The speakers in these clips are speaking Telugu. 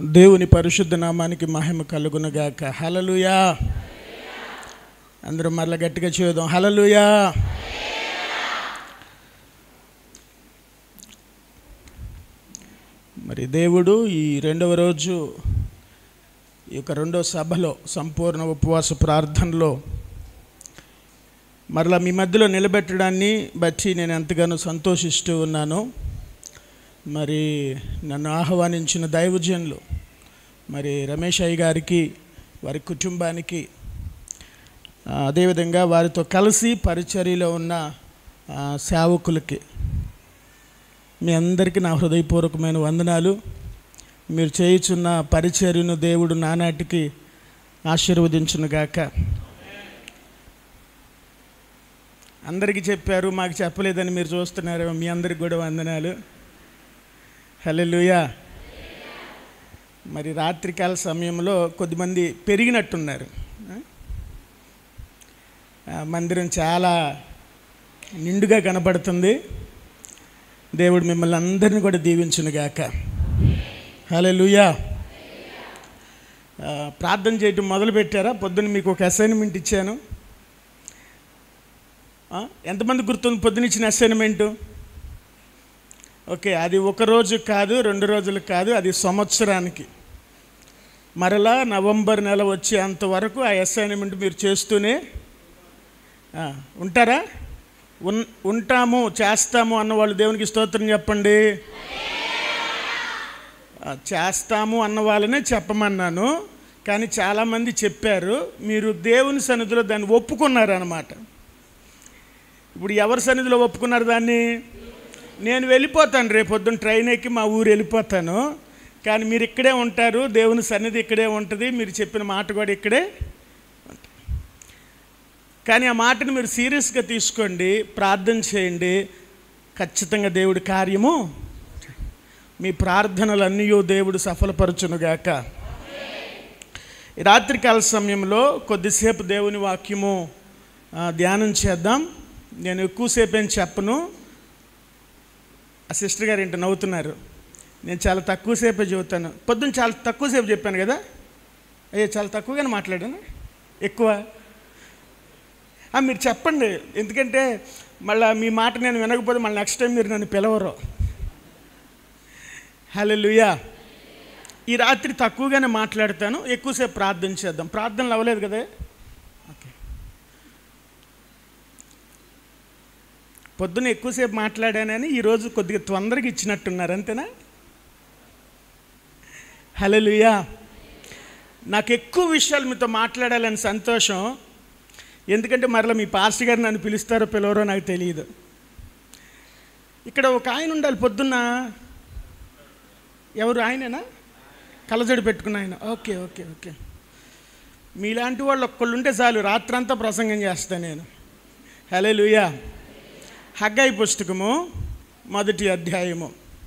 దేవుని పరిశుద్ధ నామానికి మహిమ కలుగునుగాక హలలుయా అందరూ మరల గట్టిగా చూద్దాం హలలుయా మరి దేవుడు ఈ రెండవ రోజు ఈ యొక్క రెండో సభలో సంపూర్ణ ఉపవాస ప్రార్థనలో మరలా మీ మధ్యలో నిలబెట్టడాన్ని బట్టి నేను ఎంతగానో సంతోషిస్తూ ఉన్నాను మరి నన్ను ఆహ్వానించిన దైవజనులు మరి రమేష్ అయ్య గారికి వారి కుటుంబానికి ఆ, అదేవిధంగా వారితో కలిసి పరిచర్యలో ఉన్న ఆ, సేవకులకి మీ అందరికీ నా హృదయపూర్వకమైన వందనాలు మీరు చేయుచున్న పరిచర్యను దేవుడు నానాటికి ఆశీర్వదించునుగాక అందరికీ చెప్పారు మాకు చెప్పలేదని మీరు చూస్తున్నారు మీ అందరికి కూడా వందనాలు హల్లెలూయా మరి రాత్రికాల సమయంలో కొద్దిమంది పెరిగినట్టున్నారు ఆ, మందిరం చాలా నిండుగా కనపడుతుంది దేవుడు మిమ్మల్ని అందరిని కూడా దీవించునుగాక హల్లెలూయా ఆ, ప్రార్థన చేయటం మొదలు పెట్టారా పొద్దున్న మీకు ఒక అసైన్మెంట్ ఇచ్చాను ఆ, ఎంతమంది గుర్తుంది పొద్దున ఇచ్చిన అసైన్మెంటు ఓకే అది ఒక రోజు కాదు రెండు రోజులు కాదు అది సంవత్సరానికి మరలా నవంబర్ నెల వచ్చేంత వరకు ఆ అసైన్మెంట్ మీరు చేస్తూనే ఆ, ఉంటారా ఉన్ ఉంటాము చేస్తాము అన్నవాళ్ళు దేవునికి స్తోత్రం చెప్పండి ఆ, చేస్తాము అన్న వాళ్ళనే చెప్పమన్నాను కానీ చాలామంది చెప్పారు మీరు దేవుని సన్నిధిలో దాన్ని ఒప్పుకున్నారు అన్నమాట ఇప్పుడు ఎవరి సన్నిధిలో ఒప్పుకున్నారు దాన్ని నేను వెళ్ళిపోతాను రేపు పొద్దున్న ట్రైన్ ఎక్కి మా ఊరు వెళ్ళిపోతాను కానీ మీరు ఇక్కడే ఉంటారు దేవుని సన్నిధి ఇక్కడే ఉంటుంది మీరు చెప్పిన మాట కూడా ఇక్కడే ఉంటుంది. కానీ ఆ మాటను మీరు సీరియస్గా తీసుకోండి ప్రార్థన చేయండి ఖచ్చితంగా దేవుడి కార్యము మీ ప్రార్థనలన్నీ దేవుడు సఫలపరచునుగాక ఈ రాత్రికాల సమయంలో కొద్దిసేపు దేవుని వాక్యము ఆ, ధ్యానం చేద్దాం నేను ఎక్కువసేపు ఏం చెప్పను ఆ సిస్టర్ గారు ఏంటో నవ్వుతున్నారు నేను చాలా తక్కువసేపే చెబుతాను పొద్దున్న చాలా తక్కువసేపు చెప్పాను కదా అయ్యో చాలా తక్కువగానే మాట్లాడాను ఎక్కువ ఆ, మీరు చెప్పండి ఎందుకంటే మళ్ళీ మీ మాట నేను వినకపోతే మళ్ళీ నెక్స్ట్ టైం మీరు నన్ను పిలవరు హలో ఈ రాత్రి తక్కువగానే మాట్లాడతాను ఎక్కువసేపు ప్రార్థన చేద్దాం ప్రార్థనలు అవ్వలేదు కదా ఓకే పొద్దున్న ఎక్కువసేపు మాట్లాడానని ఈరోజు కొద్దిగా తొందరగా ఇచ్చినట్టున్నారు అంతేనా హలోయా నాకు ఎక్కువ విషయాలు మీతో మాట్లాడాలని సంతోషం ఎందుకంటే మరలా మీ పాస్టర్ గారు నన్ను పిలుస్తారో పిలవరో నాకు తెలియదు ఇక్కడ ఒక ఆయన ఉండాలి పొద్దున్న ఎవరు ఆయనేనా కలజడి పెట్టుకున్న ఆయన ఓకే ఓకే ఓకే మీలాంటి వాళ్ళు ఒక్కళ్ళు ఉంటే చాలు రాత్రంతా ప్రసంగం చేస్తాను నేను హలే లూయా హగ్గాయి పుస్తకము మొదటి అధ్యాయము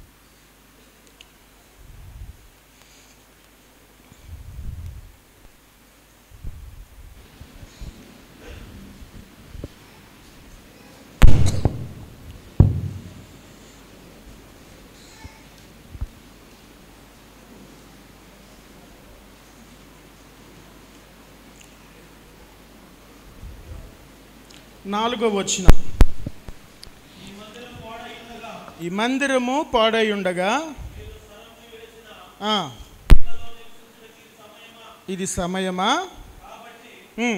నాలుగో వచ్చిన ఈ మందిరము పాడై ఉండగా ఆ, ఇది సమయమా ఉమ్.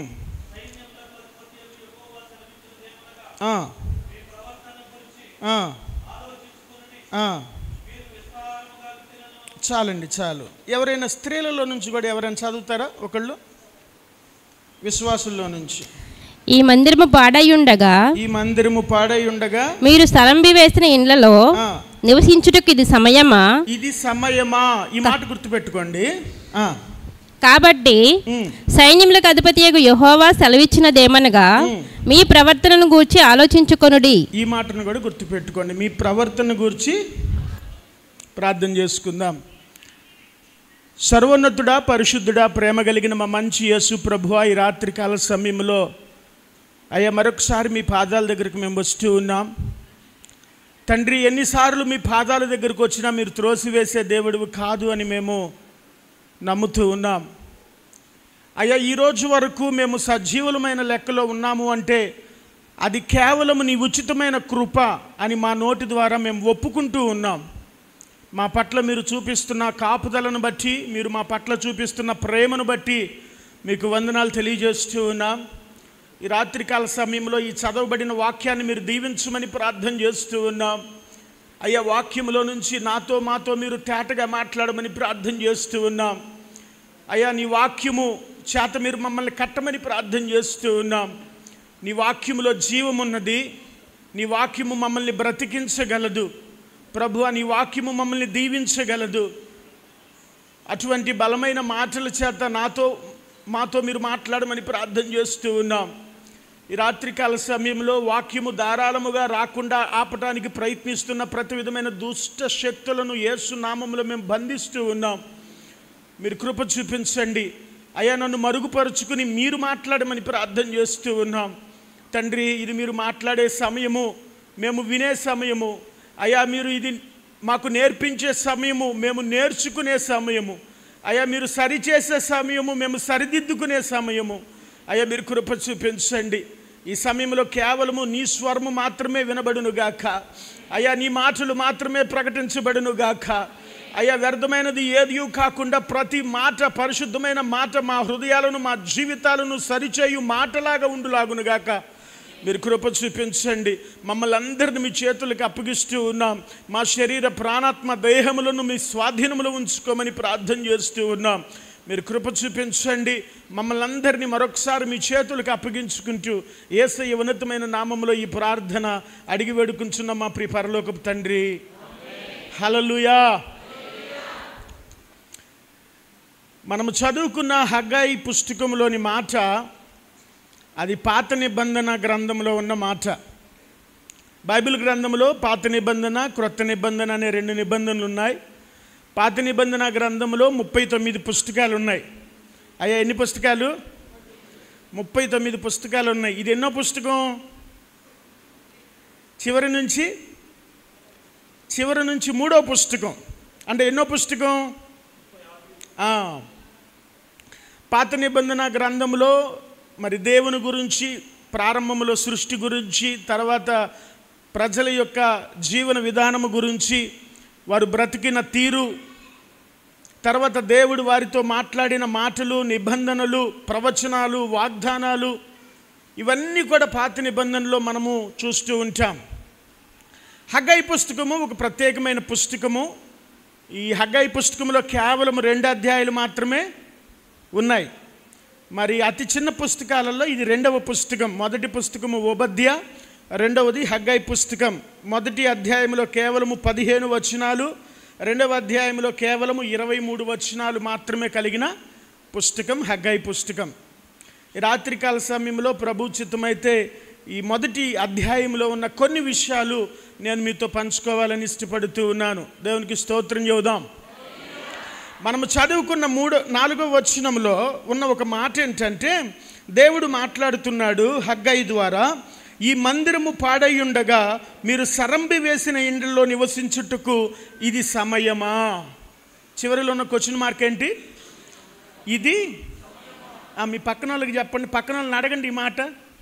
ఆ. ఆ. ఆ. చాలండి చాలు ఎవరైనా స్త్రీలలో నుంచి కూడా ఎవరైనా చదువుతారా ఒకళ్ళు విశ్వాసుల్లో నుంచి ఈ మందిరము పాడయ్యుండగా ఈ మందిరము పాడై ఉండగా మీరు స్థలం వేసిన ఇండ్లలో ఆ, నివసించుటకు ఇది సమయమా ఇది సమయమా ఈ మాట గుర్తుపెట్టుకోండి ఆ, కాబట్టి ఉమ్, సైన్యములకు అధిపతియగు యహోవా సెలవిచ్చినదేమనగా మీ ప్రవర్తనను గూర్చి ఆలోచించుకొనుడి ఈ మాటను కూడా గుర్తుపెట్టుకోండి మీ ప్రవర్తన గురించి ప్రార్థన చేసుకుందాం సర్వోన్నతుడా పరిశుద్ధుడా ప్రేమ కలిగిన మా మంచి యేసు ప్రభు ఈ రాత్రికాల సమయంలో అయ్యా మరొకసారి మీ పాదాల దగ్గరికి మేము వస్తూ ఉన్నాం తండ్రి ఎన్నిసార్లు మీ పాదాల దగ్గరకు వచ్చినా మీరు త్రోసివేసే దేవుడివి కాదు అని మేము నమ్ముతూ ఉన్నాం అయ్యా ఈ రోజు వరకు మేము సజీవులమైన లెక్కలో ఉన్నాము అంటే అది కేవలం నీ ఉచితమైన కృప అని మా నోటి ద్వారా మేము ఒప్పుకుంటూ ఉన్నాం మా పట్ల మీరు చూపిస్తున్న కాపుదలను బట్టి మీరు మా పట్ల చూపిస్తున్న ప్రేమను బట్టి మీకు వందనాలు తెలియజేస్తూ ఉన్నాం ఈ రాత్రికాల సమయంలో ఈ చదవబడిన వాక్యాన్ని మీరు దీవించమని ప్రార్థన చేస్తూ ఉన్నాం అయ్యా వాక్యములో నుంచి నాతో మాతో మీరు తేటగా మాట్లాడమని ప్రార్థన చేస్తూ ఉన్నాం అయ్యా నీ వాక్యము చేత మీరు మమ్మల్ని కట్టమని ప్రార్థన చేస్తూ ఉన్నాం నీ వాక్యములో జీవమున్నది నీ వాక్యము మమ్మల్ని బ్రతికించగలదు ప్రభు నీ వాక్యము మమ్మల్ని దీవించగలదు అటువంటి బలమైన మాటల చేత నాతో మాతో మీరు మాట్లాడమని ప్రార్థన చేస్తూ ఉన్నాం ఈ రాత్రికాల సమయంలో వాక్యము ధారాళముగా రాకుండా ఆపటానికి ప్రయత్నిస్తున్న ప్రతి విధమైన దుష్ట శక్తులను యేసు నామములో మేము బంధిస్తూ ఉన్నాం మీరు కృప చూపించండి అయ్యా నన్ను మరుగుపరుచుకుని మీరు మాట్లాడమని ప్రార్థన చేస్తూ ఉన్నాం తండ్రి ఇది మీరు మాట్లాడే సమయము మేము వినే సమయము అయ్యా మీరు ఇది మాకు నేర్పించే సమయము మేము నేర్చుకునే సమయము అయ్యా మీరు సరిచేసే సమయము మేము సరిదిద్దుకునే సమయము అయ్యా మీరు కృప చూపించండి ఈ సమయంలో కేవలము నీ స్వరము మాత్రమే వినబడును గాక అయ్యా నీ మాటలు మాత్రమే ప్రకటించబడును గాక అయ్యా వ్యర్థమైనది ఏది కాకుండా ప్రతి మాట పరిశుద్ధమైన మాట మా హృదయాలను మా జీవితాలను సరిచేయు మాటలాగా ఉండులాగును గాక మీరు కృప చూపించండి మమ్మల్ని అందరిని మీ చేతులకు అప్పగిస్తూ ఉన్నాం మా శరీర ప్రాణాత్మ దేహములను మీ స్వాధీనములో ఉంచుకోమని ప్రార్థన చేస్తూ ఉన్నాం మీరు కృప చూపించండి మమ్మల్ని అందరినీ మరొకసారి మీ చేతులకు అప్పగించుకుంటూ ఏసయ్య ఉన్నతమైన నామంలో ఈ ప్రార్థన అడిగి వేడుకుంటున్న మా ప్రియ పరలోకపు తండ్రి హలలుయా మనము చదువుకున్న హగ్గాయి పుస్తకంలోని మాట అది పాత నిబంధన గ్రంథంలో ఉన్న మాట బైబిల్ గ్రంథంలో పాత నిబంధన క్రొత్త నిబంధన అనే రెండు నిబంధనలు ఉన్నాయి పాత నిబంధన గ్రంథంలో ముప్పై తొమ్మిది పుస్తకాలు ఉన్నాయి అయ్యా ఎన్ని పుస్తకాలు ముప్పై తొమ్మిది పుస్తకాలు ఉన్నాయి ఇది ఎన్నో పుస్తకం చివరి నుంచి చివరి నుంచి మూడో పుస్తకం అంటే ఎన్నో పుస్తకం ఆ, పాత నిబంధన గ్రంథంలో మరి దేవుని గురించి ప్రారంభంలో సృష్టి గురించి తర్వాత ప్రజల యొక్క జీవన విధానము గురించి వారు బ్రతికిన తీరు తర్వాత దేవుడు వారితో మాట్లాడిన మాటలు నిబంధనలు ప్రవచనాలు వాగ్దానాలు ఇవన్నీ కూడా పాత నిబంధనలో మనము చూస్తూ ఉంటాం హగ్గై పుస్తకము ఒక ప్రత్యేకమైన పుస్తకము ఈ హగ్గై పుస్తకంలో కేవలం రెండు అధ్యాయాలు మాత్రమే ఉన్నాయి మరి అతి చిన్న పుస్తకాలలో ఇది రెండవ పుస్తకం మొదటి పుస్తకము ఓబద్య రెండవది హగ్గై పుస్తకం మొదటి అధ్యాయంలో కేవలము పదిహేను వచనాలు రెండవ అధ్యాయంలో కేవలము ఇరవై మూడు వచనాలు మాత్రమే కలిగిన పుస్తకం హగ్గై పుస్తకం ఈ రాత్రికాల సమయంలో ప్రభు చిత్తమైతే ఈ మొదటి అధ్యాయంలో ఉన్న కొన్ని విషయాలు నేను మీతో పంచుకోవాలని ఇష్టపడుతూ ఉన్నాను దేవునికి స్తోత్రం చెబుదాం మనము చదువుకున్న మూడో నాలుగో వచనంలో ఉన్న ఒక మాట ఏంటంటే దేవుడు మాట్లాడుతున్నాడు హగ్గై ద్వారా ఈ మందిరము పాడై ఉండగా మీరు సరంబి వేసిన ఇండ్లలో నివసించుటకు ఇది సమయమా చివరిలో ఉన్న క్వశ్చన్ మార్క్ ఏంటి ఇది ఆ, మీ పక్కన వాళ్ళకి చెప్పండి పక్కన వాళ్ళని అడగండి ఈ మాట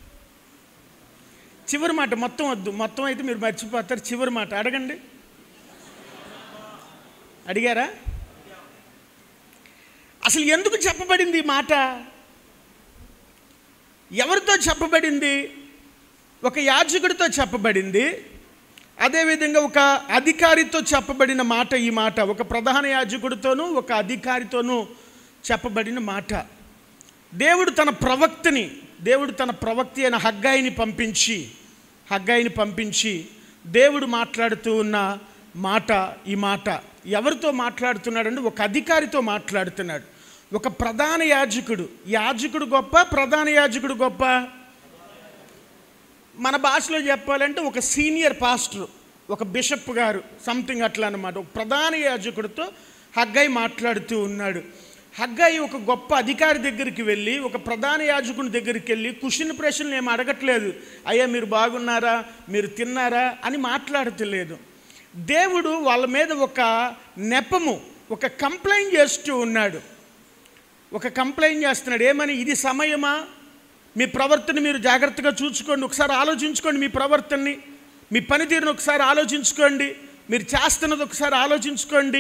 చివరి మాట మొత్తం వద్దు మొత్తం అయితే మీరు మర్చిపోతారు చివరి మాట అడగండి అడిగారా అసలు ఎందుకు చెప్పబడింది ఈ మాట ఎవరితో చెప్పబడింది ఒక యాజకుడితో చెప్పబడింది అదేవిధంగా ఒక అధికారితో చెప్పబడిన మాట ఈ మాట ఒక ప్రధాన యాజకుడితోనూ ఒక అధికారితోనూ చెప్పబడిన మాట దేవుడు తన ప్రవక్తని దేవుడు తన ప్రవక్త అయిన హగ్గాయిని పంపించి హగ్గాయిని పంపించి దేవుడు మాట్లాడుతూ ఉన్న మాట ఈ మాట ఎవరితో మాట్లాడుతున్నాడంటే ఒక అధికారితో మాట్లాడుతున్నాడు ఒక ప్రధాన యాజకుడు యాజకుడు గొప్ప ప్రధాన యాజకుడు గొప్ప మన భాషలో చెప్పాలంటే ఒక సీనియర్ పాస్టర్ ఒక బిషప్ గారు సంథింగ్ అట్లా అనమాట ఒక ప్రధాన యాజకుడితో హగ్గాయి మాట్లాడుతూ ఉన్నాడు హగ్గాయి ఒక గొప్ప అధికారి దగ్గరికి వెళ్ళి ఒక ప్రధాన యాజకుని దగ్గరికి వెళ్ళి కుషిన ప్రశ్నలు ఏమి అడగట్లేదు అయ్యా మీరు బాగున్నారా మీరు తిన్నారా అని మాట్లాడతలేదు దేవుడు వాళ్ళ మీద ఒక నెపము ఒక కంప్లైంట్ చేస్తూ ఉన్నాడు ఒక కంప్లైంట్ చేస్తున్నాడు ఏమని ఇది సమయమా మీ ప్రవర్తన మీరు జాగ్రత్తగా చూసుకోండి ఒకసారి ఆలోచించుకోండి మీ ప్రవర్తనని మీ పనితీరును ఒకసారి ఆలోచించుకోండి మీరు చేస్తున్నది ఒకసారి ఆలోచించుకోండి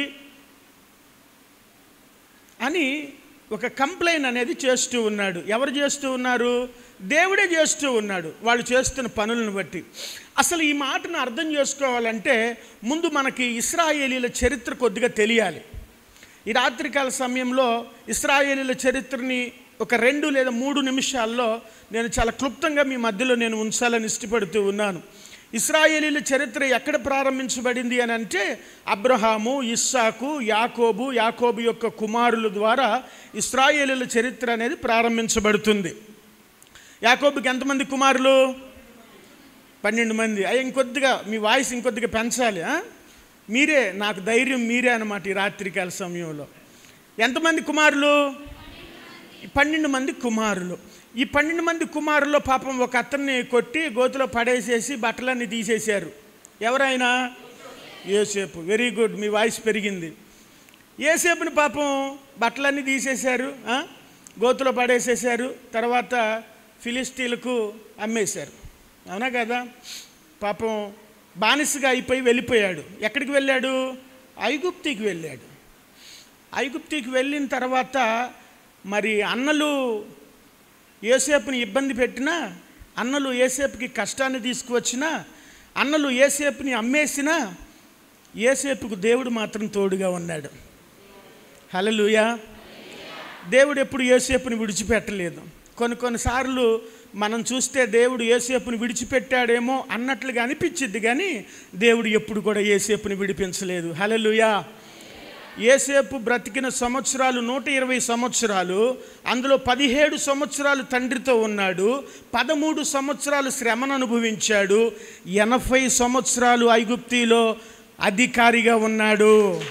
అని ఒక కంప్లైంట్ అనేది చేస్తూ ఉన్నాడు ఎవరు చేస్తూ ఉన్నారు దేవుడే చేస్తూ ఉన్నాడు వాళ్ళు చేస్తున్న పనులను బట్టి అసలు ఈ మాటను అర్థం చేసుకోవాలంటే ముందు మనకి ఇస్రాయేలీల చరిత్ర కొద్దిగా తెలియాలి ఈ రాత్రికాల సమయంలో ఇస్రాయేలీల చరిత్రని ఒక రెండు లేదా మూడు నిమిషాల్లో నేను చాలా క్లుప్తంగా మీ మధ్యలో నేను ఉంచాలని ఇష్టపడుతూ ఉన్నాను ఇస్రాయేలీల చరిత్ర ఎక్కడ ప్రారంభించబడింది అని అంటే అబ్రహాము ఇస్సాకు యాకోబు యాకోబు యొక్క కుమారుల ద్వారా ఇస్రాయేలీల చరిత్ర అనేది ప్రారంభించబడుతుంది యాకోబుకి ఎంతమంది కుమారులు పన్నెండు మంది అయ్యి ఇంకొద్దిగా మీ వాయిస్ ఇంకొద్దిగా పెంచాలి ఆ? మీరే నాకు ధైర్యం మీరే అన్నమాట ఈ రాత్రికాల సమయంలో ఎంతమంది కుమారులు పన్నెండు మంది కుమారులు ఈ పన్నెండు మంది కుమారుల్లో పాపం ఒక అతన్ని కొట్టి గోతులో పడేసేసి బట్టలన్నీ తీసేశారు ఎవరైనా ఏసేపు వెరీ గుడ్ మీ వాయిస్ పెరిగింది ఏసేపుని పాపం బట్టలన్నీ తీసేశారు ఆ? గోతులో పడేసేశారు తర్వాత ఫిలిస్తీన్లకు అమ్మేశారు అవునా కదా పాపం బానిసగా అయిపోయి వెళ్ళిపోయాడు ఎక్కడికి వెళ్ళాడు ఐగుప్తికి వెళ్ళాడు ఐగుప్తికి వెళ్ళిన తర్వాత మరి అన్నలు ఏసేపుని ఇబ్బంది పెట్టినా అన్నలు ఏసేపుకి కష్టాన్ని తీసుకువచ్చినా అన్నలు ఏసేపుని అమ్మేసినా ఏసేపుకు దేవుడు మాత్రం తోడుగా ఉన్నాడు హలలుయా దేవుడు ఎప్పుడు ఏసేపుని విడిచిపెట్టలేదు కొన్ని కొన్నిసార్లు మనం చూస్తే దేవుడు ఏసేపుని విడిచిపెట్టాడేమో అన్నట్లుగా అనిపించిద్ది కానీ దేవుడు ఎప్పుడు కూడా ఏసేపుని విడిపించలేదు హలలుయా ఏసేపు బ్రతికిన సంవత్సరాలు నూట ఇరవై సంవత్సరాలు అందులో పదిహేడు సంవత్సరాలు తండ్రితో ఉన్నాడు పదమూడు సంవత్సరాలు శ్రమను అనుభవించాడు ఎనభై సంవత్సరాలు ఐగుప్తిలో అధికారిగా ఉన్నాడు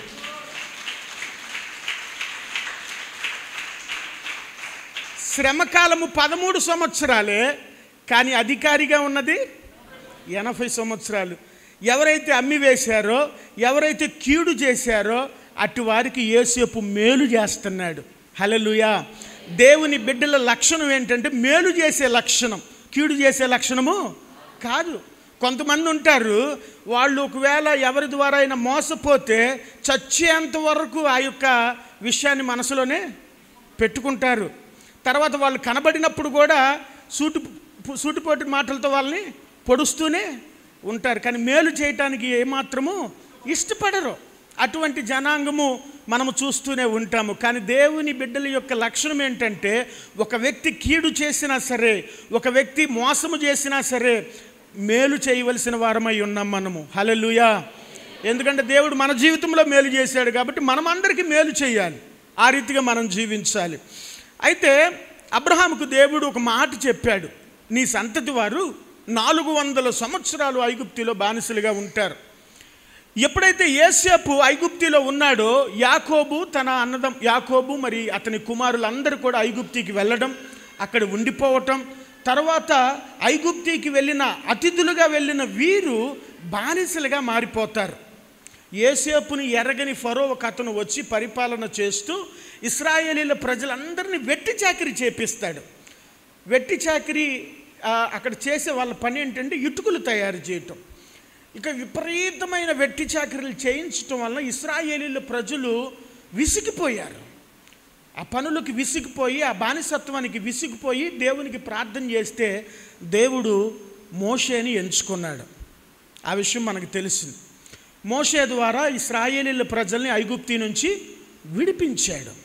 శ్రమకాలము పదమూడు సంవత్సరాలే కానీ అధికారిగా ఉన్నది ఎనభై సంవత్సరాలు ఎవరైతే అమ్మి వేశారో ఎవరైతే కీడు చేశారో అటు వారికి ఏసేపు మేలు చేస్తున్నాడు హలలుయా దేవుని బిడ్డల లక్షణం ఏంటంటే మేలు చేసే లక్షణం కీడు చేసే లక్షణము కాదు కొంతమంది ఉంటారు వాళ్ళు ఒకవేళ ఎవరి ద్వారా అయినా మోసపోతే చచ్చేంత వరకు ఆ యొక్క విషయాన్ని మనసులోనే పెట్టుకుంటారు తర్వాత వాళ్ళు కనబడినప్పుడు కూడా సూటు సూటిపోటి మాటలతో వాళ్ళని పొడుస్తూనే ఉంటారు కానీ మేలు చేయటానికి ఏమాత్రము ఇష్టపడరు అటువంటి జనాంగము మనము చూస్తూనే ఉంటాము కానీ దేవుని బిడ్డల యొక్క లక్షణం ఏంటంటే ఒక వ్యక్తి కీడు చేసినా సరే ఒక వ్యక్తి మోసము చేసినా సరే మేలు చేయవలసిన వారమై ఉన్నాం మనము హలలుయా ఎందుకంటే దేవుడు మన జీవితంలో మేలు చేశాడు కాబట్టి మనం అందరికీ మేలు చేయాలి ఆ రీతిగా మనం జీవించాలి అయితే అబ్రహాముకు దేవుడు ఒక మాట చెప్పాడు నీ సంతతి వారు నాలుగు వందల సంవత్సరాలు ఐగుప్తిలో బానిసలుగా ఉంటారు ఎప్పుడైతే ఏసేపు ఐగుప్తిలో ఉన్నాడో యాకోబు తన అన్నదం యాకోబు మరి అతని కుమారులందరూ కూడా ఐగుప్తికి వెళ్ళడం అక్కడ ఉండిపోవటం తర్వాత ఐగుప్తికి వెళ్ళిన అతిథులుగా వెళ్ళిన వీరు బానిసలుగా మారిపోతారు ఏసేపుని ఎరగని ఫరో ఒక అతను వచ్చి పరిపాలన చేస్తూ ఇస్రాయేలీల ప్రజలందరినీ వెట్టి చాకిరి చేపిస్తాడు వెట్టి చాకిరి ఆ, అక్కడ చేసే వాళ్ళ పని ఏంటంటే ఇటుకలు తయారు చేయటం ఇక విపరీతమైన వెట్టి చాకరీలు చేయించటం వల్ల ఇస్రాయేలీల ప్రజలు విసిగిపోయారు ఆ పనులకు విసిగిపోయి ఆ బానిసత్వానికి విసిగిపోయి దేవునికి ప్రార్థన చేస్తే దేవుడు మోషేని ఎంచుకున్నాడు ఆ విషయం మనకు తెలిసింది మోషే ద్వారా ఇస్రాయేలీల ప్రజల్ని ఐగుప్తి నుంచి విడిపించాడు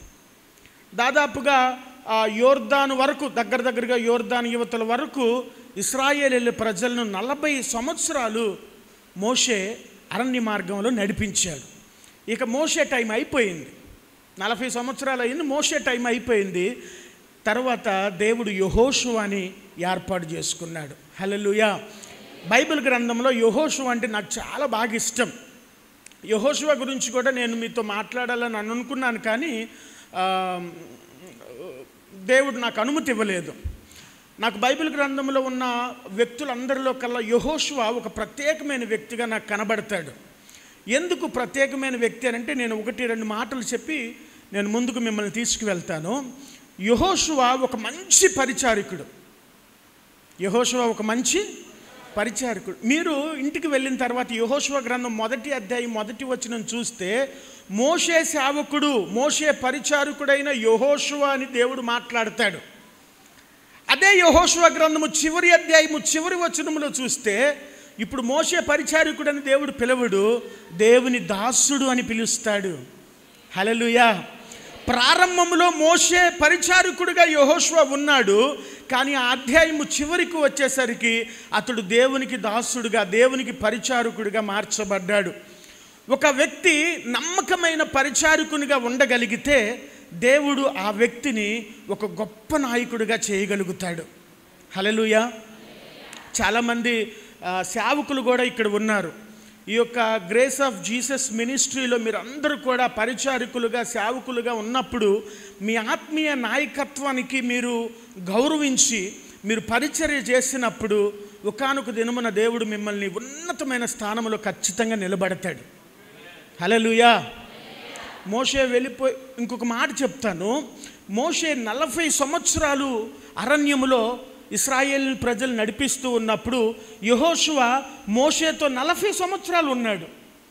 దాదాపుగా ఆ యోర్దాను వరకు దగ్గర దగ్గరగా యోర్దాను యువతల వరకు ఇస్రాయేలీల ప్రజలను నలభై సంవత్సరాలు మోషే అరణ్య మార్గంలో నడిపించాడు ఇక మోషే టైం అయిపోయింది నలభై సంవత్సరాలు అయింది మోషే టైం అయిపోయింది తర్వాత దేవుడు యహోషు అని ఏర్పాటు చేసుకున్నాడు హల్లెలూయా బైబిల్ గ్రంథంలో యహోషు అంటే నాకు చాలా బాగా ఇష్టం యహోశివ గురించి కూడా నేను మీతో మాట్లాడాలని అని అనుకున్నాను కానీ ఆ, దేవుడు నాకు అనుమతి ఇవ్వలేదు నాకు బైబిల్ గ్రంథంలో ఉన్న వ్యక్తులందరిలో కల్లా యహోశివ ఒక ప్రత్యేకమైన వ్యక్తిగా నాకు కనబడతాడు ఎందుకు ప్రత్యేకమైన వ్యక్తి అని అంటే నేను ఒకటి రెండు మాటలు చెప్పి నేను ముందుకు మిమ్మల్ని తీసుకువెళ్తాను యహోషువ ఒక మంచి పరిచారికుడు యహోషువ ఒక మంచి పరిచారకుడు మీరు ఇంటికి వెళ్ళిన తర్వాత యహోషువ గ్రంథం మొదటి అధ్యాయం మొదటి వచనం చూస్తే మోషే సేవకుడు మోషే పరిచారకుడైన యహోషువ అని దేవుడు మాట్లాడతాడు అదే యహోషువ గ్రంథము చివరి అధ్యాయము చివరి వచనములో చూస్తే ఇప్పుడు మోషే పరిచారకుడు అని దేవుడు పిలవడు దేవుని దాసుడు అని పిలుస్తాడు హలలుయా ప్రారంభంలో మోషే పరిచారకుడిగా యహోష్వ ఉన్నాడు కానీ ఆ అధ్యాయము చివరికి వచ్చేసరికి అతడు దేవునికి దాసుడుగా దేవునికి పరిచారకుడిగా మార్చబడ్డాడు ఒక వ్యక్తి నమ్మకమైన పరిచారకునిగా ఉండగలిగితే దేవుడు ఆ వ్యక్తిని ఒక గొప్ప నాయకుడిగా చేయగలుగుతాడు హలలుయా చాలామంది ఆ, సేవకులు కూడా ఇక్కడ ఉన్నారు ఈ యొక్క గ్రేస్ ఆఫ్ జీసస్ మినిస్ట్రీలో మీరు అందరూ కూడా పరిచారకులుగా సేవకులుగా ఉన్నప్పుడు మీ ఆత్మీయ నాయకత్వానికి మీరు గౌరవించి మీరు పరిచర్య చేసినప్పుడు ఒకానొక దినమున దేవుడు మిమ్మల్ని ఉన్నతమైన స్థానంలో ఖచ్చితంగా నిలబడతాడు హలలుయా మోషే వెళ్ళిపోయి ఇంకొక మాట చెప్తాను మోషే నలభై సంవత్సరాలు అరణ్యములో ఇస్రాయేల్ ప్రజలు నడిపిస్తూ ఉన్నప్పుడు యహోషువ మోషేతో నలభై సంవత్సరాలు ఉన్నాడు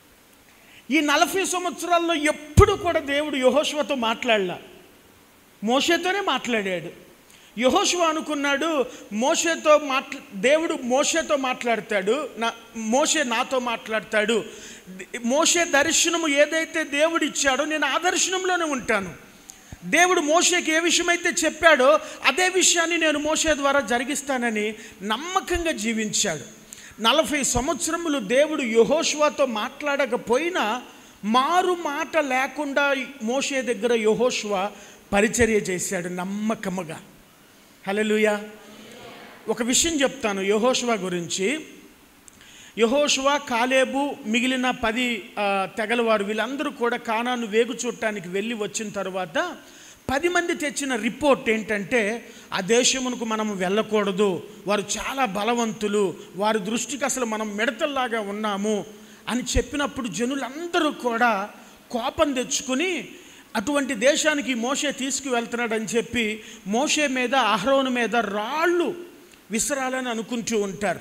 ఈ నలభై సంవత్సరాల్లో ఎప్పుడు కూడా దేవుడు యహోషువతో మాట్లాడలా మోషేతోనే మాట్లాడాడు యహోషువ అనుకున్నాడు మోషేతో మాట్లా దేవుడు మోషేతో మాట్లాడతాడు నా మోషే నాతో మాట్లాడతాడు మోషే దర్శనము ఏదైతే దేవుడు ఇచ్చాడో నేను ఆ దర్శనంలోనే ఉంటాను దేవుడు మోషేకి ఏ విషయమైతే చెప్పాడో అదే విషయాన్ని నేను మోషే ద్వారా జరిగిస్తానని నమ్మకంగా జీవించాడు నలభై సంవత్సరములు దేవుడు యహోషువాతో మాట్లాడకపోయినా మారు మాట లేకుండా మోషే దగ్గర యహోషువ పరిచర్య చేశాడు నమ్మకముగా హలలుయా ఒక విషయం చెప్తాను యహోషువ గురించి యహోషువ కాలేబు మిగిలిన పది ఆ, తెగల వారు వీళ్ళందరూ కూడా కానాను వేగు చూడటానికి వెళ్ళి వచ్చిన తర్వాత పది మంది తెచ్చిన రిపోర్ట్ ఏంటంటే ఆ దేశమునకు మనం వెళ్ళకూడదు వారు చాలా బలవంతులు వారి దృష్టికి అసలు మనం మిడతల్లాగా ఉన్నాము అని చెప్పినప్పుడు జనులందరూ కూడా కోపం తెచ్చుకుని అటువంటి దేశానికి మోషే తీసుకువెళ్తున్నాడని చెప్పి మోషే మీద అహరోను మీద రాళ్ళు విసరాలని అనుకుంటూ ఉంటారు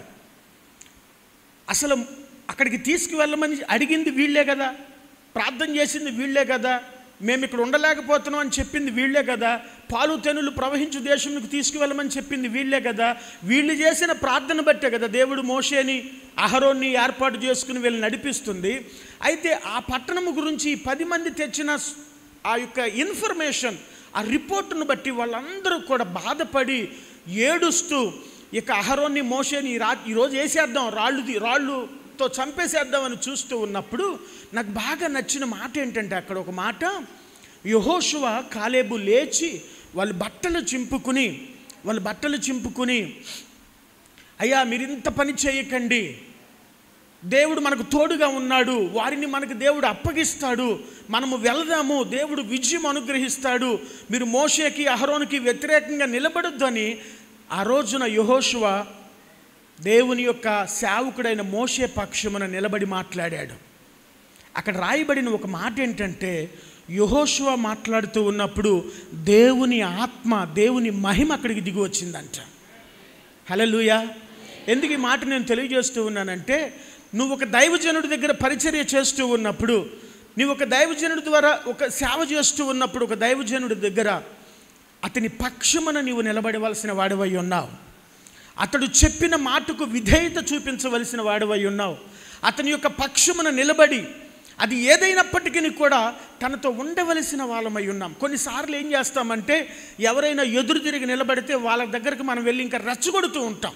అసలు అక్కడికి తీసుకువెళ్ళమని అడిగింది వీళ్ళే కదా ప్రార్థన చేసింది వీళ్ళే కదా మేము ఇక్కడ ఉండలేకపోతున్నాం అని చెప్పింది వీళ్ళే కదా పాలు తెనులు ప్రవహించు దేశంకు తీసుకువెళ్ళమని చెప్పింది వీళ్ళే కదా వీళ్ళు చేసిన ప్రార్థన బట్టే కదా దేవుడు మోషేని అహరోన్ని ఏర్పాటు చేసుకుని వీళ్ళని నడిపిస్తుంది అయితే ఆ పట్టణము గురించి ఈ పది మంది తెచ్చిన స్- ఆ యొక్క ఇన్ఫర్మేషన్ ఆ రిపోర్టును బట్టి వాళ్ళందరూ కూడా బాధపడి ఏడుస్తూ ఇక అహరోన్ని మోషేని ఈ రా ఈరోజు వేసేద్దాం రాళ్ళు తీ- రాళ్ళుతో చంపేసేద్దామని చూస్తూ ఉన్నప్పుడు నాకు బాగా నచ్చిన మాట ఏంటంటే అక్కడ ఒక మాట యహోషువ కాలేబు లేచి వాళ్ళు బట్టలు చింపుకుని వాళ్ళు బట్టలు చింపుకుని అయ్యా మీరు ఇంత పని చేయకండి దేవుడు మనకు తోడుగా ఉన్నాడు వారిని మనకు దేవుడు అప్పగిస్తాడు మనము వెళదాము దేవుడు విజయం అనుగ్రహిస్తాడు మీరు మోషేకి అహరోనికి వ్యతిరేకంగా నిలబడొద్దని ఆ రోజున యహోషువ దేవుని యొక్క సేవకుడైన మోషే పక్షమున నిలబడి మాట్లాడాడు అక్కడ రాయబడిన ఒక మాట ఏంటంటే యహోషువ మాట్లాడుతూ ఉన్నప్పుడు దేవుని ఆత్మ దేవుని మహిమ అక్కడికి దిగి వచ్చిందంట హలలుయా ఎందుకు ఈ మాట నేను తెలియజేస్తూ ఉన్నానంటే నువ్వు ఒక దైవజనుడి దగ్గర పరిచర్య చేస్తూ ఉన్నప్పుడు నువ్వు ఒక దైవజనుడి ద్వారా ఒక సేవ చేస్తూ ఉన్నప్పుడు ఒక దైవజనుడి దగ్గర అతని పక్షమున నీవు నిలబడవలసిన వాడివై ఉన్నావు అతడు చెప్పిన మాటకు విధేయత చూపించవలసిన వాడివై ఉన్నావు అతని యొక్క పక్షమున నిలబడి అది ఏదైనప్పటికీ కూడా తనతో ఉండవలసిన వాళ్ళమై ఉన్నాం కొన్నిసార్లు ఏం చేస్తామంటే ఎవరైనా ఎదురు తిరిగి నిలబడితే వాళ్ళ దగ్గరకు మనం వెళ్ళి ఇంకా రెచ్చగొడుతూ ఉంటాం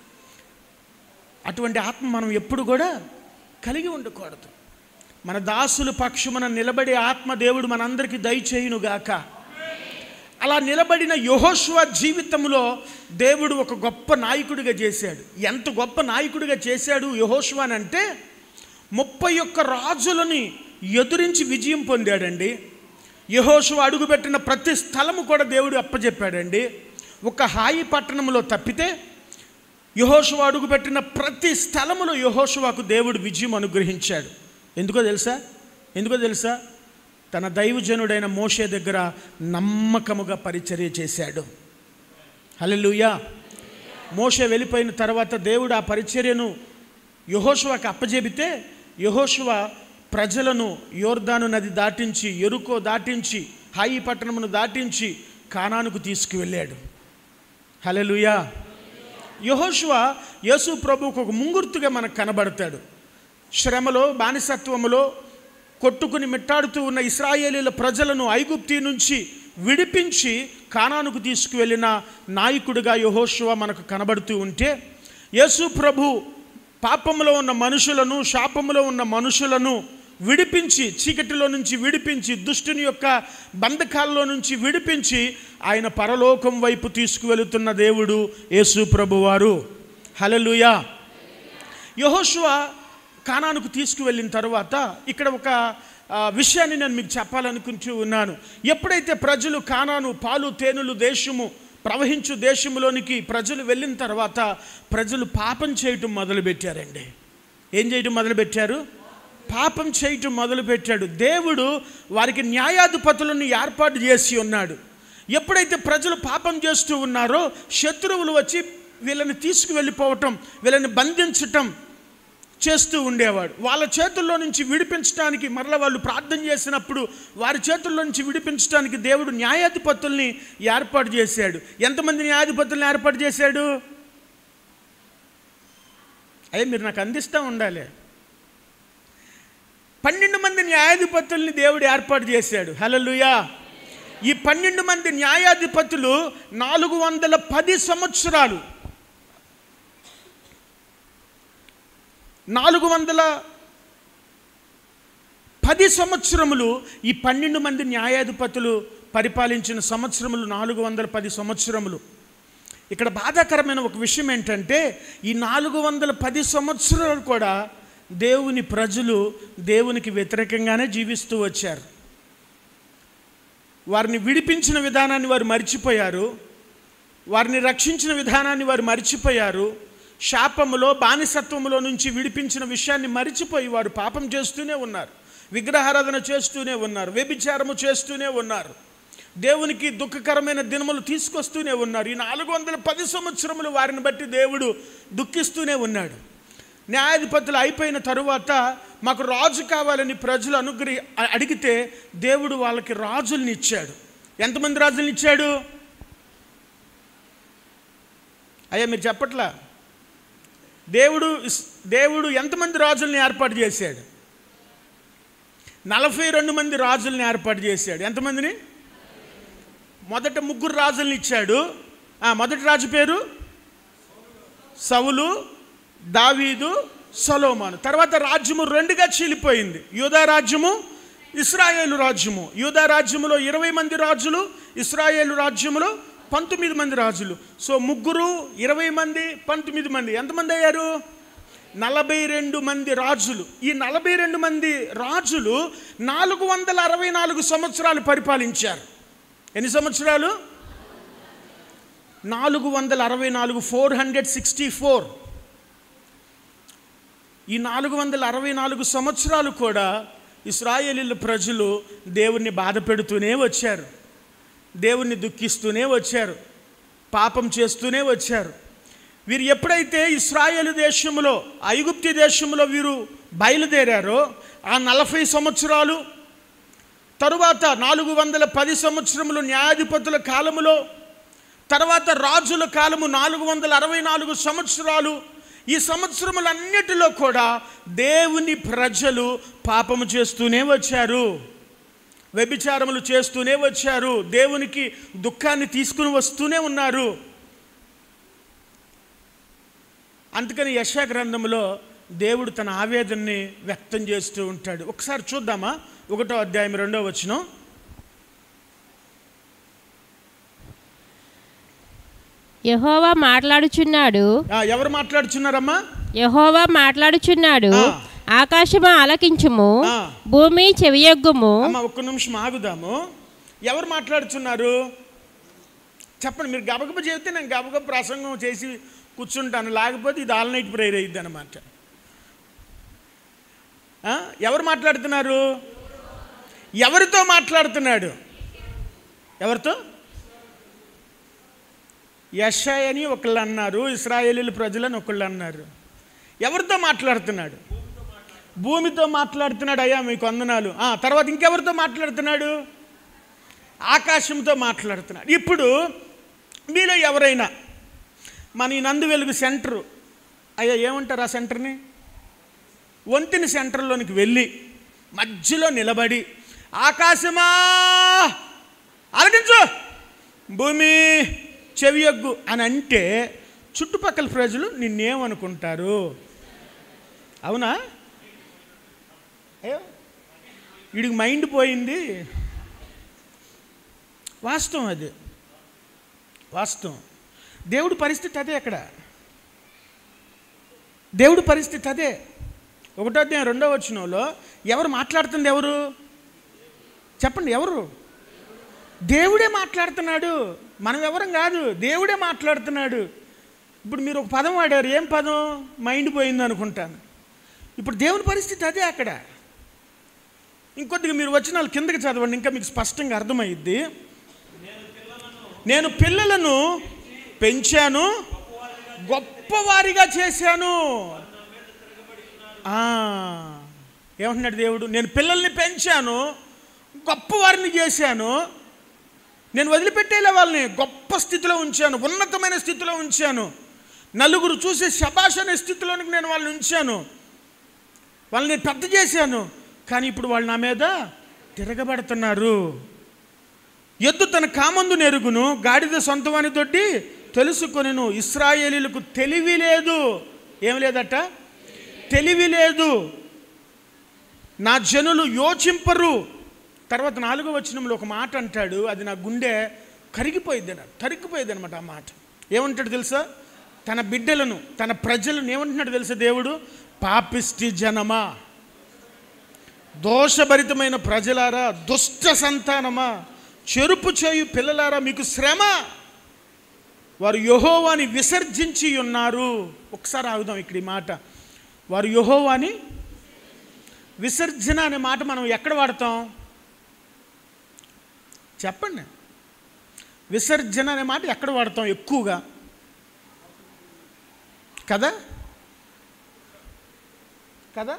అటువంటి ఆత్మ మనం ఎప్పుడు కూడా కలిగి ఉండకూడదు మన దాసుల పక్షమున నిలబడే ఆత్మ దేవుడు మనందరికీ దయచేయునుగాక అలా నిలబడిన యహోష్వ జీవితంలో దేవుడు ఒక గొప్ప నాయకుడిగా చేశాడు ఎంత గొప్ప నాయకుడిగా చేశాడు యహోష్వ అని అంటే ముప్పై ఒక్క రాజులని ఎదురించి విజయం పొందాడండి యహోషువ అడుగుపెట్టిన ప్రతి స్థలము కూడా దేవుడు అప్పచెప్పాడండి ఒక హాయి పట్టణంలో తప్పితే యహోషువ అడుగుపెట్టిన ప్రతి స్థలములో యహోషువాకు దేవుడు విజయం అనుగ్రహించాడు ఎందుకో తెలుసా ఎందుకో తెలుసా తన దైవజనుడైన మోషే దగ్గర నమ్మకముగా పరిచర్య చేశాడు హల్లెలూయా మోషే వెళ్ళిపోయిన తర్వాత దేవుడు ఆ పరిచర్యను యహోషువకు అప్పజెబితే యహోషువ ప్రజలను యోర్దాను నది దాటించి ఎరుకో దాటించి హాయి పట్టణమును దాటించి కానానుకు తీసుకువెళ్ళాడు హల్లెలూయా యహోషువ యేసు ప్రభువుకు ఒక ముంగుర్తుగా మనకు కనబడతాడు శ్రమలో బానిసత్వములో కొట్టుకుని మిట్టాడుతూ ఉన్న ఇస్రాయేలీల ప్రజలను ఐగుప్తి నుంచి విడిపించి కానానుకు తీసుకువెళ్ళిన నాయకుడిగా యహోషువ మనకు కనబడుతూ ఉంటే యేసు ప్రభు పాపములో ఉన్న మనుషులను శాపములో ఉన్న మనుషులను విడిపించి చీకటిలో నుంచి విడిపించి దుష్టుని యొక్క బంధకాల్లో నుంచి విడిపించి ఆయన పరలోకం వైపు తీసుకువెళుతున్న దేవుడు యేసు ప్రభువారు హలలుయా యహోషువ కానానుకు తీసుకువెళ్ళిన తర్వాత ఇక్కడ ఒక ఆ, విషయాన్ని నేను మీకు చెప్పాలనుకుంటూ ఉన్నాను ఎప్పుడైతే ప్రజలు కానాను పాలు తేనెలు దేశము ప్రవహించు దేశంలోనికి ప్రజలు వెళ్ళిన తర్వాత ప్రజలు పాపం చేయటం మొదలుపెట్టారండి ఏం చేయటం మొదలుపెట్టారు పాపం చేయటం మొదలుపెట్టాడు దేవుడు వారికి న్యాయాధిపతులను ఏర్పాటు చేసి ఉన్నాడు ఎప్పుడైతే ప్రజలు పాపం చేస్తూ ఉన్నారో శత్రువులు వచ్చి వీళ్ళని తీసుకువెళ్ళిపోవటం వీళ్ళని బంధించటం చేస్తూ ఉండేవాడు వాళ్ళ చేతుల్లో నుంచి విడిపించడానికి మరలా వాళ్ళు ప్రార్థన చేసినప్పుడు వారి చేతుల్లో నుంచి విడిపించడానికి దేవుడు న్యాయాధిపతుల్ని ఏర్పాటు చేశాడు ఎంతమంది న్యాయాధిపతుల్ని ఏర్పాటు చేశాడు అయ్యే మీరు నాకు అందిస్తూ ఉండాలి పన్నెండు మంది న్యాయాధిపతుల్ని దేవుడు ఏర్పాటు చేశాడు హలలుయా ఈ పన్నెండు మంది న్యాయాధిపతులు నాలుగు వందల పది సంవత్సరాలు నాలుగు వందల పది సంవత్సరములు ఈ పన్నెండు మంది న్యాయాధిపతులు పరిపాలించిన సంవత్సరములు నాలుగు వందల పది సంవత్సరములు ఇక్కడ బాధాకరమైన ఒక విషయం ఏంటంటే ఈ నాలుగు వందల పది సంవత్సరాలు కూడా దేవుని ప్రజలు దేవునికి వ్యతిరేకంగానే జీవిస్తూ వచ్చారు వారిని విడిపించిన విధానాన్ని వారు మర్చిపోయారు వారిని రక్షించిన విధానాన్ని వారు మర్చిపోయారు శాపములో బానిసత్వములో నుంచి విడిపించిన విషయాన్ని మరిచిపోయి వారు పాపం చేస్తూనే ఉన్నారు విగ్రహారాధన చేస్తూనే ఉన్నారు వ్యభిచారము చేస్తూనే ఉన్నారు దేవునికి దుఃఖకరమైన దినములు తీసుకొస్తూనే ఉన్నారు ఈ నాలుగు వందల పది సంవత్సరములు వారిని బట్టి దేవుడు దుఃఖిస్తూనే ఉన్నాడు న్యాయాధిపతులు అయిపోయిన తరువాత మాకు రాజు కావాలని ప్రజలు అనుగ్రహి అ- అడిగితే దేవుడు వాళ్ళకి రాజుల్ని ఇచ్చాడు ఎంతమంది రాజుల్ని ఇచ్చాడు అయ్యా మీరు చెప్పట్లా దేవుడు ఇస్- దేవుడు ఎంతమంది రాజుల్ని ఏర్పాటు చేశాడు నలభై రెండు మంది రాజుల్ని ఏర్పాటు చేశాడు ఎంతమందిని మొదట ముగ్గురు రాజుల్ని ఇచ్చాడు ఆ, మొదటి రాజు పేరు సవులు దావీదు సొలోమాను తర్వాత రాజ్యము రెండుగా చీలిపోయింది యూదా రాజ్యము ఇస్రాయేలు రాజ్యము యూదా రాజ్యములో ఇరవై మంది రాజులు ఇస్రాయేలు రాజ్యములో పంతొమ్మిది మంది రాజులు సో ముగ్గురు ఇరవై మంది పంతొమ్మిది మంది ఎంతమంది అయ్యారు నలభై రెండు మంది రాజులు ఈ నలభై రెండు మంది రాజులు నాలుగు వందల అరవై నాలుగు సంవత్సరాలు పరిపాలించారు ఎన్ని సంవత్సరాలు నాలుగు వందల అరవై నాలుగు ఫోర్ హండ్రెడ్ సిక్స్టీ ఫోర్ ఈ నాలుగు వందల అరవై నాలుగు సంవత్సరాలు కూడా ఇస్రాయేలీల ప్రజలు దేవుణ్ణి బాధ పెడుతూనే వచ్చారు దేవుణ్ణి దుఃఖిస్తూనే వచ్చారు పాపం చేస్తూనే వచ్చారు వీరు ఎప్పుడైతే ఇస్రాయేలు దేశంలో ఐగుప్తి దేశంలో వీరు బయలుదేరారో ఆ నలభై సంవత్సరాలు తరువాత నాలుగు వందల పది సంవత్సరములు న్యాయాధిపతుల కాలములో తర్వాత రాజుల కాలము నాలుగు వందల అరవై నాలుగు సంవత్సరాలు ఈ సంవత్సరములన్నిటిలో కూడా దేవుని ప్రజలు పాపము చేస్తూనే వచ్చారు వ్యభిచారములు చేస్తూనే వచ్చారు దేవునికి దుఃఖాన్ని తీసుకుని వస్తూనే ఉన్నారు అందుకని యశా గ్రంథంలో దేవుడు తన ఆవేదనని వ్యక్తం చేస్తూ ఉంటాడు ఒకసారి చూద్దామా ఒకటో అధ్యాయం రెండో వచనం యహోవా మాట్లాడుచున్నాడు ఆ, ఎవరు మాట్లాడుచున్నారమ్మా యహోవా మాట్లాడుచున్నాడు ఆ. ఆకాశము ఆలకించుము ఆ. భూమి చెవియొగ్గుము అమ్మ ఒక్క నిమిషం ఆగుదాము ఎవరు మాట్లాడుచున్నారు చెప్పండి మీరు గబగబ చెబితే నేను గబగబ ప్రసంగం చేసి కూర్చుంటాను లేకపోతే ఇది ఆల్ నైట్ ప్రేయర్ అయ్యిద్ది అనమాట ఎవరు మాట్లాడుతున్నారు ఎవరితో మాట్లాడుతున్నాడు ఎవరితో యషై అని ఒకళ్ళు అన్నారు ఇస్రాయేలీల ప్రజలని ఒకళ్ళు అన్నారు ఎవరితో మాట్లాడుతున్నాడు భూమితో మాట్లాడుతున్నాడు అయ్యా మీకు వందనాలు ఆ, తర్వాత ఇంకెవరితో మాట్లాడుతున్నాడు ఆకాశంతో మాట్లాడుతున్నాడు ఇప్పుడు మీలో ఎవరైనా మన ఈ నందు వెలుగు సెంటరు అయ్యా ఏమంటారు ఆ సెంటర్ని వంతిని సెంటర్లోనికి వెళ్ళి మధ్యలో నిలబడి ఆకాశమా ఆలకించు భూమి చెవియొగ్గు అని అంటే చుట్టుపక్కల ప్రజలు నిన్నేమనుకుంటారు అవునా అయ్యో వీడికి మైండ్ పోయింది వాస్తవం అది వాస్తవం దేవుడి పరిస్థితి అదే అక్కడ దేవుడి పరిస్థితి అదే ఒకటో అధ్యాయం రెండో వచనంలో ఎవరు మాట్లాడుతుంది ఎవరు చెప్పండి ఎవరు దేవుడే మాట్లాడుతున్నాడు మనం ఎవరం కాదు దేవుడే మాట్లాడుతున్నాడు ఇప్పుడు మీరు ఒక పదం వాడారు ఏం పదం మైండ్ పోయింది అనుకుంటాను ఇప్పుడు దేవుని పరిస్థితి అదే అక్కడ ఇంకొద్దిగా మీరు వచ్చిన కిందకి చదవండి ఇంకా మీకు స్పష్టంగా అర్థమైద్ది నేను పిల్లలను పెంచాను గొప్పవారిగా చేశాను ఆ, ఏమంటున్నాడు దేవుడు నేను పిల్లల్ని పెంచాను గొప్పవారిని చేశాను నేను వదిలిపెట్టేలే వాళ్ళని గొప్ప స్థితిలో ఉంచాను ఉన్నతమైన స్థితిలో ఉంచాను నలుగురు చూసే శబాష్ అనే స్థితిలోనికి నేను వాళ్ళని ఉంచాను వాళ్ళని పెద్ద చేశాను కానీ ఇప్పుడు వాళ్ళు నా మీద తిరగబడుతున్నారు ఎద్దు తన కామందు నెరుగును గాడిద సొంతమని తోటి తెలుసుకొనిను ఇస్రాయేలీలకు తెలివి లేదు ఏం లేదట తెలివి లేదు నా జనులు యోచింపరు తర్వాత నాలుగో వచనంలో ఒక మాట అంటాడు అది నా గుండె కరిగిపోయింది అన్న తరిగిపోయింది అనమాట ఆ మాట ఏమంటాడు తెలుసా తన బిడ్డలను తన ప్రజలను ఏమంటున్నాడు తెలుసా దేవుడు పాపిష్టి జనమా దోషభరితమైన ప్రజలారా దుష్ట సంతానమా చెరుపు చేయు పిల్లలారా మీకు శ్రమ వారు యహోవాని విసర్జించి ఉన్నారు ఒకసారి ఆగుదాం ఇక్కడ ఈ మాట వారు యహోవాని విసర్జన అనే మాట మనం ఎక్కడ వాడతాం చెప్పండి విసర్జన అనే మాట ఎక్కడ వాడతాం ఎక్కువగా కదా కదా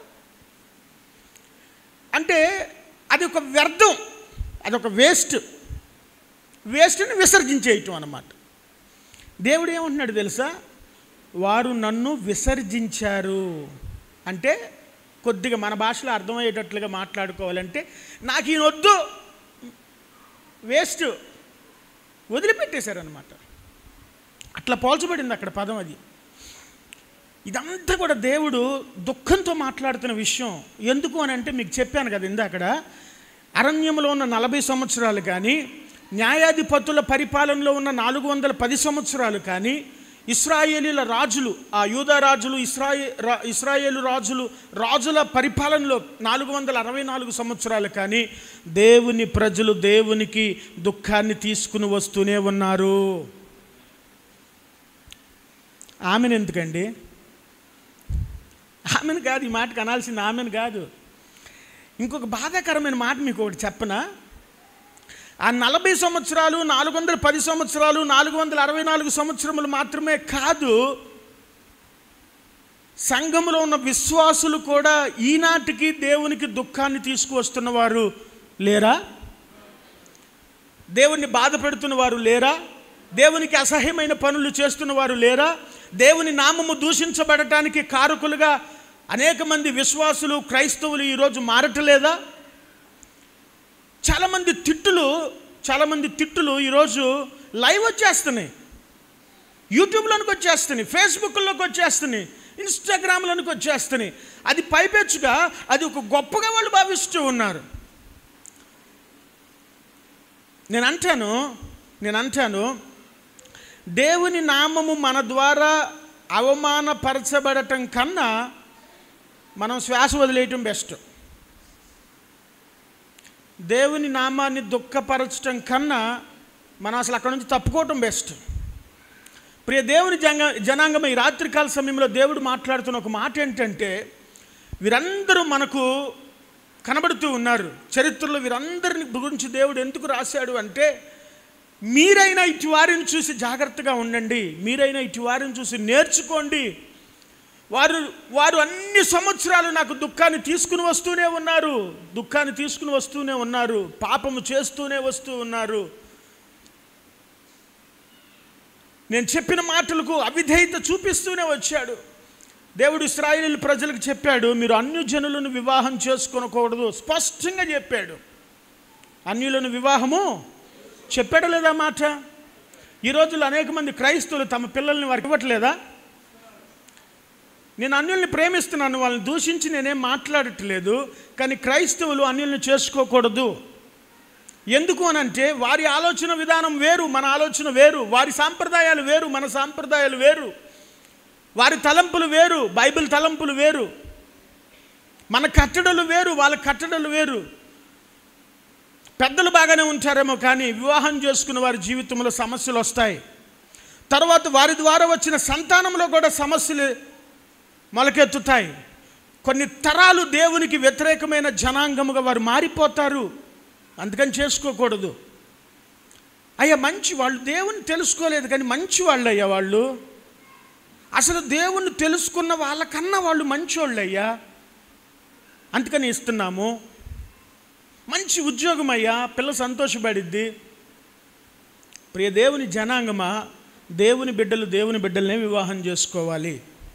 అంటే అది ఒక వ్యర్థం అది ఒక వేస్ట్ వేస్ట్ని విసర్జించేయటం అన్నమాట దేవుడు ఏమంటున్నాడు తెలుసా వారు నన్ను విసర్జించారు అంటే కొద్దిగా మన భాషలో అర్థమయ్యేటట్లుగా మాట్లాడుకోవాలంటే నాకు ఈయన వద్దు వేస్ట్ వదిలిపెట్టేశారనమాట అట్లా పోల్చబడింది అక్కడ పదం అది ఇదంతా కూడా దేవుడు దుఃఖంతో మాట్లాడుతున్న విషయం ఎందుకు అని అంటే మీకు చెప్పాను కదా ఇందాకడ అరణ్యంలో ఉన్న నలభై సంవత్సరాలు కానీ న్యాయాధిపతుల పరిపాలనలో ఉన్న నాలుగు వందల పది సంవత్సరాలు కానీ ఇస్రాయేలీల రాజులు ఆ యూదా రాజులు ఇస్రాయే రా- ఇస్రాయేలు రాజులు రాజుల పరిపాలనలో నాలుగు వందల అరవై నాలుగు సంవత్సరాలు కానీ దేవుని ప్రజలు దేవునికి దుఃఖాన్ని తీసుకుని వస్తూనే ఉన్నారు ఆమెను ఎందుకండి ఆమెను కాదు ఈ మాటకు అనాల్సింది ఆమెను కాదు ఇంకొక బాధాకరమైన మాట మీకు ఒకటి చెప్పనా ఆ నలభై సంవత్సరాలు నాలుగు వందల పది సంవత్సరాలు నాలుగు వందల అరవై నాలుగు సంవత్సరములు మాత్రమే కాదు సంఘంలో ఉన్న విశ్వాసులు కూడా ఈనాటికి దేవునికి దుఃఖాన్ని తీసుకువస్తున్న వారు లేరా దేవుణ్ణి బాధ పెడుతున్న వారు లేరా దేవునికి అసహ్యమైన పనులు చేస్తున్న వారు లేరా దేవుని నామము దూషించబడటానికి కారకులుగా అనేక మంది విశ్వాసులు క్రైస్తవులు ఈరోజు మారటలేదా చాలామంది తిట్టులు చాలామంది తిట్టులు ఈరోజు లైవ్ వచ్చేస్తున్నాయి యూట్యూబ్లోనికి వచ్చేస్తున్నాయి ఫేస్బుక్లోకి వచ్చేస్తున్నాయి ఇన్స్టాగ్రామ్లోనికి వచ్చేస్తున్నాయి అది పైపెచ్చుగా అది ఒక గొప్పగా వాళ్ళు భావిస్తూ ఉన్నారు నేను అంటాను నేను అంటాను దేవుని నామము మన ద్వారా అవమానపరచబడటం కన్నా మనం శ్వాస వదిలేయటం బెస్ట్ దేవుని నామాన్ని దుఃఖపరచటం కన్నా మనం అసలు అక్కడ నుంచి తప్పుకోవటం బెస్ట్ ప్రియ దేవుని జంగ జనాంగం ఈ రాత్రికాల సమయంలో దేవుడు మాట్లాడుతున్న ఒక మాట ఏంటంటే వీరందరూ మనకు కనబడుతూ ఉన్నారు చరిత్రలో వీరందరిని గురించి దేవుడు ఎందుకు రాశాడు అంటే మీరైనా ఇటు వారిని చూసి జాగ్రత్తగా ఉండండి మీరైనా ఇటు వారిని చూసి నేర్చుకోండి వారు వారు అన్ని సంవత్సరాలు నాకు దుఃఖాన్ని తీసుకుని వస్తూనే ఉన్నారు దుఃఖాన్ని తీసుకుని వస్తూనే ఉన్నారు పాపము చేస్తూనే వస్తూ ఉన్నారు నేను చెప్పిన మాటలకు అవిధేయత చూపిస్తూనే వచ్చాడు దేవుడు ఇస్రాయేల్ ప్రజలకు చెప్పాడు మీరు అన్యజనులను వివాహం చేసుకొనకూడదు స్పష్టంగా చెప్పాడు అన్యులను వివాహము చెప్పాడు లేదా మాట ఈ రోజుల్లో అనేక మంది క్రైస్తవులు తమ పిల్లల్ని వారికి ఇవ్వట్లేదా నేను అన్యుల్ని ప్రేమిస్తున్నాను వాళ్ళని దూషించి నేనేం మాట్లాడట్లేదు కానీ క్రైస్తవులు అన్యుల్ని చేసుకోకూడదు ఎందుకు అనంటే వారి ఆలోచన విధానం వేరు మన ఆలోచన వేరు వారి సాంప్రదాయాలు వేరు మన సాంప్రదాయాలు వేరు వారి తలంపులు వేరు బైబిల్ తలంపులు వేరు మన కట్టడలు వేరు వాళ్ళ కట్టడలు వేరు పెద్దలు బాగానే ఉంటారేమో కానీ వివాహం చేసుకున్న వారి జీవితంలో సమస్యలు వస్తాయి తర్వాత వారి ద్వారా వచ్చిన సంతానంలో కూడా సమస్యలు మొలకెత్తుతాయి కొన్ని తరాలు దేవునికి వ్యతిరేకమైన జనాంగముగా వారు మారిపోతారు అందుకని చేసుకోకూడదు అయ్యా మంచి వాళ్ళు దేవుని తెలుసుకోలేదు కానీ మంచి వాళ్ళు అయ్యా వాళ్ళు అసలు దేవుణ్ణి తెలుసుకున్న వాళ్ళకన్నా వాళ్ళు మంచోళ్ళు అయ్యా అందుకని ఇస్తున్నాము మంచి ఉద్యోగం అయ్యా పిల్ల సంతోషపడిద్ది ప్రియ దేవుని జనాంగమా దేవుని బిడ్డలు దేవుని బిడ్డలనే వివాహం చేసుకోవాలి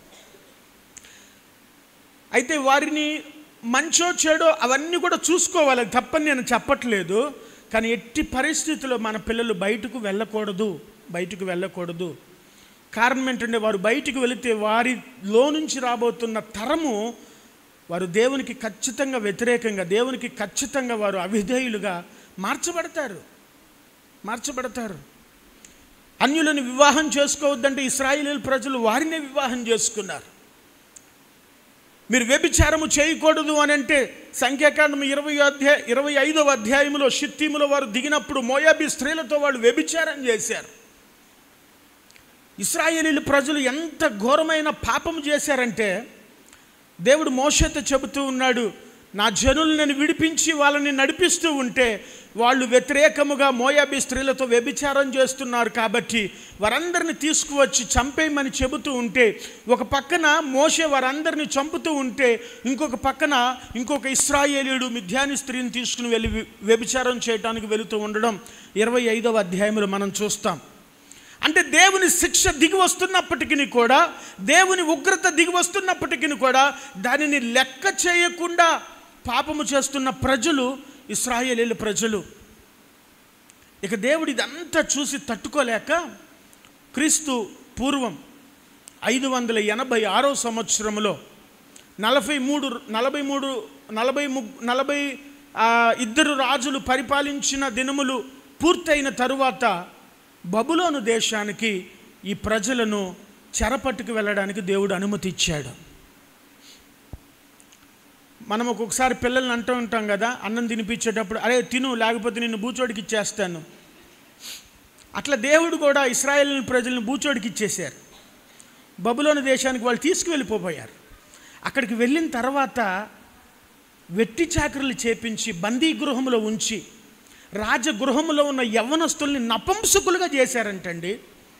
అయితే వారిని మంచో చెడో అవన్నీ కూడా చూసుకోవాలి అది తప్పని నేను చెప్పట్లేదు కానీ ఎట్టి పరిస్థితుల్లో మన పిల్లలు బయటకు వెళ్ళకూడదు బయటకు వెళ్ళకూడదు కారణం ఏంటంటే వారు బయటికి వెళితే వారిలో నుంచి రాబోతున్న తరము వారు దేవునికి ఖచ్చితంగా వ్యతిరేకంగా దేవునికి ఖచ్చితంగా వారు అవిధేయులుగా మార్చబడతారు మార్చబడతారు అన్యులను వివాహం చేసుకోవద్దంటే ఇస్రాయేలీల ప్రజలు వారినే వివాహం చేసుకున్నారు మీరు వ్యభిచారము చేయకూడదు అని అంటే సంఖ్యాకాండం ఇరవై అధ్యాయ ఇరవై ఐదవ అధ్యాయంలో షిత్తీములో వారు దిగినప్పుడు మోయాబీ స్త్రీలతో వాళ్ళు వ్యభిచారం చేశారు ఇస్రాయేలీల ప్రజలు ఎంత ఘోరమైన పాపం చేశారంటే దేవుడు మోషతో చెబుతూ ఉన్నాడు నా జనులు నేను విడిపించి వాళ్ళని నడిపిస్తూ ఉంటే వాళ్ళు వ్యతిరేకముగా మోయాబీ స్త్రీలతో వ్యభిచారం చేస్తున్నారు కాబట్టి వారందరిని తీసుకువచ్చి చంపేయమని చెబుతూ ఉంటే ఒక పక్కన మోషే వారందరిని చంపుతూ ఉంటే ఇంకొక పక్కన ఇంకొక ఇస్రాయేలీయుడు మిథ్యాని స్త్రీని తీసుకుని వెళ్ళి వి- వ్యభిచారం చేయడానికి వెళుతూ ఉండడం ఇరవై ఐదవ అధ్యాయంలో మనం చూస్తాం అంటే దేవుని శిక్ష దిగి వస్తున్నప్పటికీ కూడా దేవుని ఉగ్రత దిగి వస్తున్నప్పటికీ కూడా దానిని లెక్క చేయకుండా పాపము చేస్తున్న ప్రజలు ఇస్రాయేలీల ప్రజలు ఇక దేవుడు ఇదంతా చూసి తట్టుకోలేక క్రీస్తు పూర్వం ఐదు వందల ఎనభై ఆరో సంవత్సరంలో నలభై మూడు నలభై మూడు నలభై ము నలభై ఆ, ఇద్దరు రాజులు పరిపాలించిన దినములు పూర్తయిన తరువాత బబులోను దేశానికి ఈ ప్రజలను చెరపట్టుకు వెళ్ళడానికి దేవుడు అనుమతి ఇచ్చాడు మనం ఒక్కొక్కసారి పిల్లల్ని అంటూ ఉంటాం కదా అన్నం తినిపించేటప్పుడు అరే తిను లేకపోతే నిన్ను బూచోడికి ఇచ్చేస్తాను అట్లా దేవుడు కూడా ఇస్రాయేల్ ప్రజలను బూచోడికి ఇచ్చేశారు బబులోని దేశానికి వాళ్ళు తీసుకువెళ్ళిపోయారు అక్కడికి వెళ్ళిన తర్వాత వెట్టి చాకరీలు చేపించి బందీ గృహంలో ఉంచి రాజగృహంలో ఉన్న యవ్వనస్తుల్ని నపంసకులుగా చేశారంటండి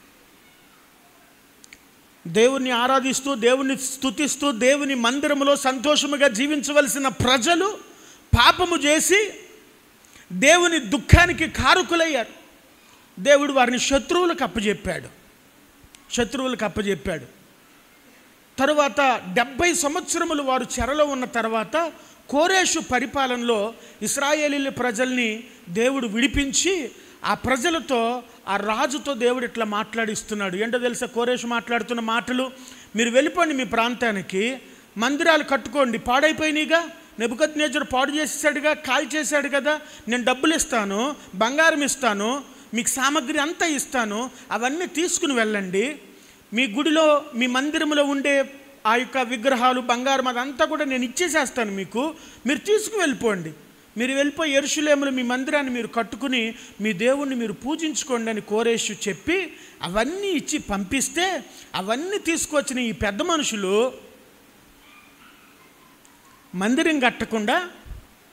దేవుణ్ణి ఆరాధిస్తూ దేవుణ్ణి స్తుతిస్తూ దేవుని మందిరములో సంతోషముగా జీవించవలసిన ప్రజలు పాపము చేసి దేవుని దుఃఖానికి కారుకులయ్యారు దేవుడు వారిని శత్రువులకు అప్పజెప్పాడు శత్రువులకు అప్పజెప్పాడు తరువాత డెబ్బై సంవత్సరములు వారు చెరలో ఉన్న తర్వాత కోరేషు పరిపాలనలో ఇస్రాయేలీల ప్రజల్ని దేవుడు విడిపించి ఆ ప్రజలతో ఆ రాజుతో దేవుడు ఇట్లా మాట్లాడిస్తున్నాడు ఏంటో తెలుసా కోరేషు మాట్లాడుతున్న మాటలు మీరు వెళ్ళిపోండి మీ ప్రాంతానికి మందిరాలు కట్టుకోండి పాడైపోయినాయిగా నెబుకత్ నేచర్ పాడు చేసేసాడుగా కాల్ చేశాడు కదా నేను డబ్బులు ఇస్తాను బంగారం ఇస్తాను మీకు సామగ్రి అంతా ఇస్తాను అవన్నీ తీసుకుని వెళ్ళండి మీ గుడిలో మీ మందిరంలో ఉండే ఆ యొక్క విగ్రహాలు బంగారం అదంతా కూడా నేను ఇచ్చేసేస్తాను మీకు మీరు తీసుకు వెళ్ళిపోండి మీరు వెళ్ళిపోయి ఎరుషులేములు మీ మందిరాన్ని మీరు కట్టుకుని మీ దేవుణ్ణి మీరు పూజించుకోండి అని కోరేషు చెప్పి అవన్నీ ఇచ్చి పంపిస్తే అవన్నీ తీసుకొచ్చిన ఈ పెద్ద మనుషులు మందిరం కట్టకుండా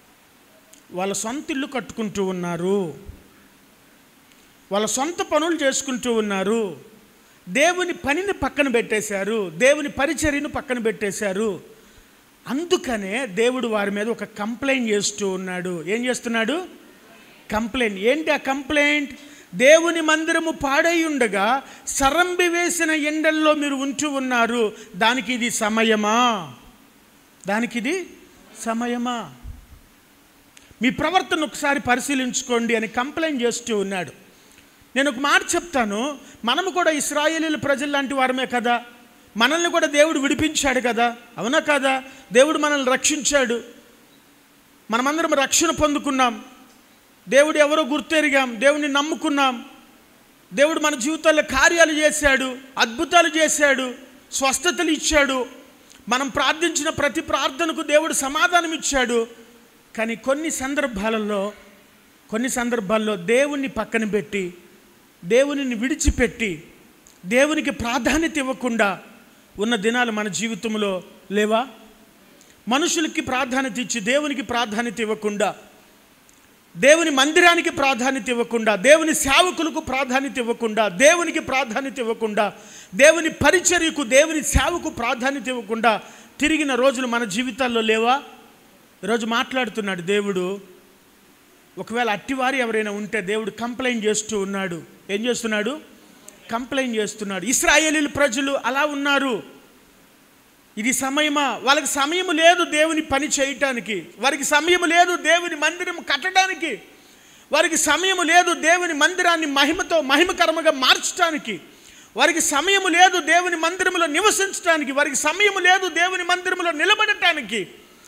వాళ్ళ సొంత ఇల్లు కట్టుకుంటూ ఉన్నారు వాళ్ళ సొంత పనులు చేసుకుంటూ ఉన్నారు దేవుని పనిని పక్కన పెట్టేశారు దేవుని పరిచర్యను పక్కన పెట్టేశారు అందుకనే దేవుడు వారి మీద ఒక కంప్లైంట్ చేస్తూ ఉన్నాడు ఏం చేస్తున్నాడు కంప్లైంట్ ఏంటి ఆ కంప్లైంట్ దేవుని మందిరము పాడై ఉండగా సరంబి వేసిన ఎండల్లో మీరు ఉంటూ ఉన్నారు దానికి ఇది సమయమా దానికి ఇది సమయమా మీ ప్రవర్తన ఒకసారి పరిశీలించుకోండి అని కంప్లైంట్ చేస్తూ ఉన్నాడు నేను ఒక మాట చెప్తాను మనము కూడా ఇస్రాయేలీల ప్రజలు లాంటి వారమే కదా మనల్ని కూడా దేవుడు విడిపించాడు కదా అవునా కదా దేవుడు మనల్ని రక్షించాడు మనమందరం రక్షణ పొందుకున్నాం దేవుడు ఎవరో గుర్తెరిగాం దేవుడిని నమ్ముకున్నాం దేవుడు మన జీవితాల్లో కార్యాలు చేశాడు అద్భుతాలు చేశాడు స్వస్థతలు ఇచ్చాడు మనం ప్రార్థించిన ప్రతి ప్రార్థనకు దేవుడు సమాధానం ఇచ్చాడు కానీ కొన్ని సందర్భాలలో కొన్ని సందర్భాల్లో దేవుణ్ణి పక్కన పెట్టి దేవునిని విడిచిపెట్టి దేవునికి ప్రాధాన్యత ఇవ్వకుండా ఉన్న దినాలు మన జీవితంలో లేవా మనుషులకి ప్రాధాన్యత ఇచ్చి దేవునికి ప్రాధాన్యత ఇవ్వకుండా దేవుని మందిరానికి ప్రాధాన్యత ఇవ్వకుండా దేవుని సేవకులకు ప్రాధాన్యత ఇవ్వకుండా దేవునికి ప్రాధాన్యత ఇవ్వకుండా దేవుని పరిచర్యకు దేవుని సేవకు ప్రాధాన్యత ఇవ్వకుండా తిరిగిన రోజులు మన జీవితాల్లో లేవా ఈరోజు మాట్లాడుతున్నాడు దేవుడు ఒకవేళ అట్టివారు ఎవరైనా ఉంటే దేవుడు కంప్లైంట్ చేస్తూ ఉన్నాడు ఏం చేస్తున్నాడు కంప్లైంట్ చేస్తున్నాడు ఇస్రాయేలీల ప్రజలు అలా ఉన్నారు ఇది సమయమా వాళ్ళకి సమయం లేదు దేవుని పని చేయటానికి వారికి సమయం లేదు దేవుని మందిరం కట్టడానికి వారికి సమయం లేదు దేవుని మందిరాన్ని మహిమతో మహిమకరముగా మార్చడానికి వారికి సమయం లేదు దేవుని మందిరంలో నివసించడానికి వారికి సమయం లేదు దేవుని మందిరంలో నిలబడటానికి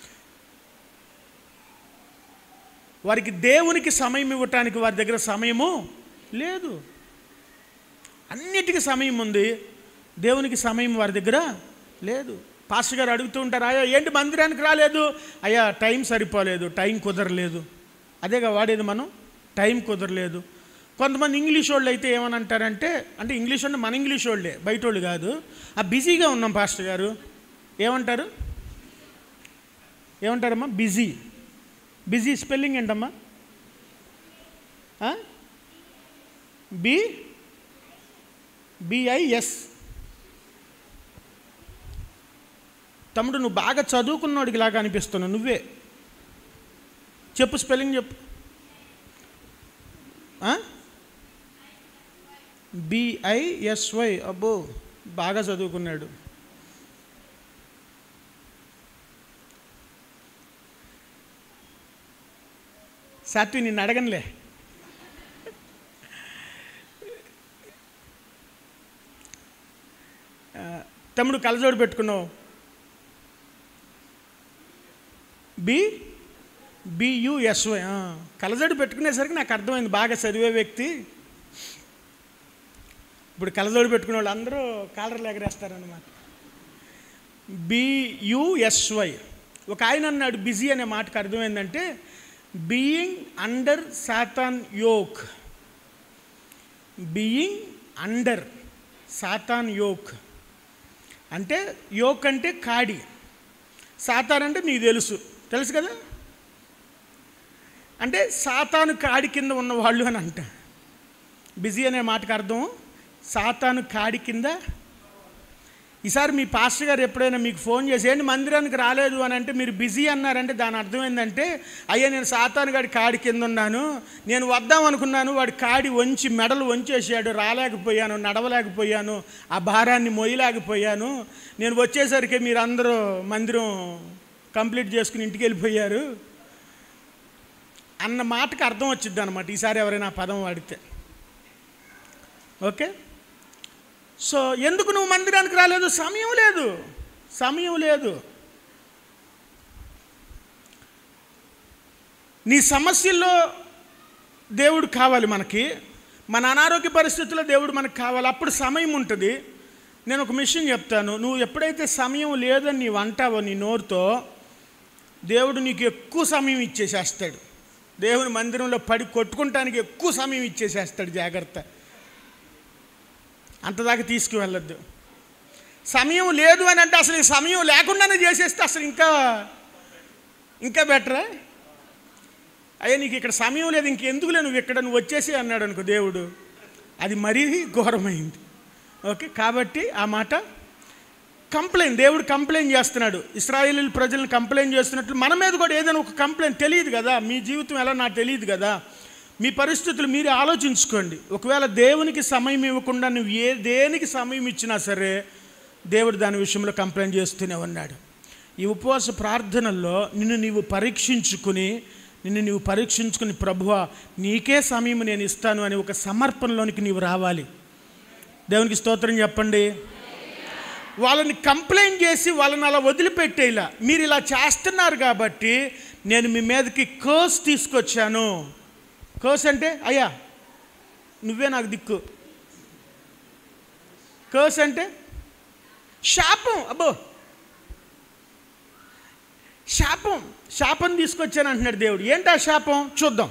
వారికి దేవునికి సమయం ఇవ్వటానికి వారి దగ్గర సమయము లేదు అన్నిటికీ సమయం ఉంది దేవునికి సమయం వారి దగ్గర లేదు పాస్టర్ గారు అడుగుతూ ఉంటారు అయ్యా ఏంటి మందిరానికి రాలేదు అయ్యా టైం సరిపోలేదు టైం కుదరలేదు అదేగా వాడేది మనం టైం కుదరలేదు కొంతమంది ఇంగ్లీష్ వాళ్ళు అయితే ఏమని అంటారంటే అంటే ఇంగ్లీష్ అంటే మన ఇంగ్లీష్ వాళ్ళే బయట వాళ్ళు కాదు ఆ బిజీగా ఉన్నాం పాస్టర్ గారు ఏమంటారు ఏమంటారమ్మా బిజీ బిజీ స్పెల్లింగ్ ఏంటమ్మా బి బిఐఎస్ తమ్ముడు నువ్వు బాగా చదువుకున్నోడికి లాగా అనిపిస్తున్నావు నువ్వే చెప్పు స్పెల్లింగ్ చెప్పు బిఐఎస్వై అబ్బో బాగా చదువుకున్నాడు సాత్వి నిన్ను అడగనులే ఆ, తమ్ముడు కలజోడు పెట్టుకున్నావు బి బియుఎస్వై కలజోడు పెట్టుకునేసరికి నాకు అర్థమైంది బాగా చదివే వ్యక్తి ఇప్పుడు కలజోడు పెట్టుకునే వాళ్ళు అందరూ కాలర్లు ఎగరేస్తారనమాట బియుఎస్వై ఒక ఆయన అన్నాడు బిజీ అనే మాటకు అర్థమైందంటే being under Satan yoke being under Satan yoke అంటే యోక్ అంటే కాడి సాతాన్ అంటే నీకు తెలుసు తెలుసు కదా అంటే సాతాను కాడి కింద ఉన్న వాళ్ళు అని అంట బిజీ అనే మాటకు అర్థం సాతాను కాడి కింద ఈసారి మీ పాస్టర్ గారు ఎప్పుడైనా మీకు ఫోన్ చేసి ఏంటి మందిరానికి రాలేదు అని అంటే మీరు బిజీ అన్నారంటే దాని అర్థం ఏంటంటే అయ్యా నేను సాతాను గాడి కాడి కింద ఉన్నాను నేను వద్దాం అనుకున్నాను వాడి కాడి వంచి మెడలు వంచేసాడు రాలేకపోయాను నడవలేకపోయాను ఆ భారాన్ని మొయ్యలేకపోయాను నేను వచ్చేసరికి మీరు అందరూ మందిరం కంప్లీట్ చేసుకుని ఇంటికి వెళ్ళిపోయారు అన్న మాటకు అర్థం వచ్చింది అనమాట ఈసారి ఎవరైనా ఆ పదం వాడితే ఓకే సో ఎందుకు నువ్వు మందిరానికి రాలేదు సమయం లేదు సమయం లేదు నీ సమస్యల్లో దేవుడు కావాలి మనకి మన అనారోగ్య పరిస్థితుల్లో దేవుడు మనకు కావాలి అప్పుడు సమయం ఉంటుంది నేను ఒక విషయం చెప్తాను నువ్వు ఎప్పుడైతే సమయం లేదని నీవు అంటావో నీ నోరుతో దేవుడు నీకు ఎక్కువ సమయం ఇచ్చేసేస్తాడు దేవుని మందిరంలో పడి కొట్టుకుంటానికి ఎక్కువ సమయం ఇచ్చేసేస్తాడు జాగ్రత్త అంతదాకా తీసుకువెళ్ళొద్దు సమయం లేదు అని అంటే అసలు ఈ సమయం లేకుండానే చేసేస్తే అసలు ఇంకా ఇంకా బెటరా అయ్యా నీకు ఇక్కడ సమయం లేదు ఇంకెందుకులే నువ్వు ఇక్కడ నువ్వు వచ్చేసి అన్నాడు అనుకో దేవుడు అది మరీ ఘోరమైంది ఓకే కాబట్టి ఆ మాట కంప్లైంట్ దేవుడు కంప్లైంట్ చేస్తున్నాడు ఇస్రాయేల్ ప్రజలను కంప్లైంట్ చేస్తున్నట్లు మన మీద కూడా ఏదైనా ఒక కంప్లైంట్ తెలియదు కదా మీ జీవితం ఎలా నాకు తెలియదు కదా మీ పరిస్థితులు మీరే ఆలోచించుకోండి ఒకవేళ దేవునికి సమయం ఇవ్వకుండా నువ్వు ఏ దేనికి సమయం ఇచ్చినా సరే దేవుడు దాని విషయంలో కంప్లైంట్ చేస్తూనే ఉన్నాడు ఈ ఉపవాస ప్రార్థనల్లో నిన్ను నీవు పరీక్షించుకుని నిన్ను నీవు పరీక్షించుకుని ప్రభువా నీకే సమయం నేను ఇస్తాను అని ఒక సమర్పణలోనికి నీవు రావాలి దేవునికి స్తోత్రం చెప్పండి వాళ్ళని కంప్లైంట్ చేసి వాళ్ళని అలా వదిలిపెట్టేలా మీరు ఇలా చేస్తున్నారు కాబట్టి నేను మీ మీదకి కోర్స్ తీసుకొచ్చాను కోర్స్ అంటే అయ్యా నువ్వే నాకు దిక్కు కోర్స్ అంటే శాపం అబ్బో శాపం శాపం తీసుకొచ్చాను అంటున్నాడు దేవుడు ఏంటి ఆ శాపం చూద్దాం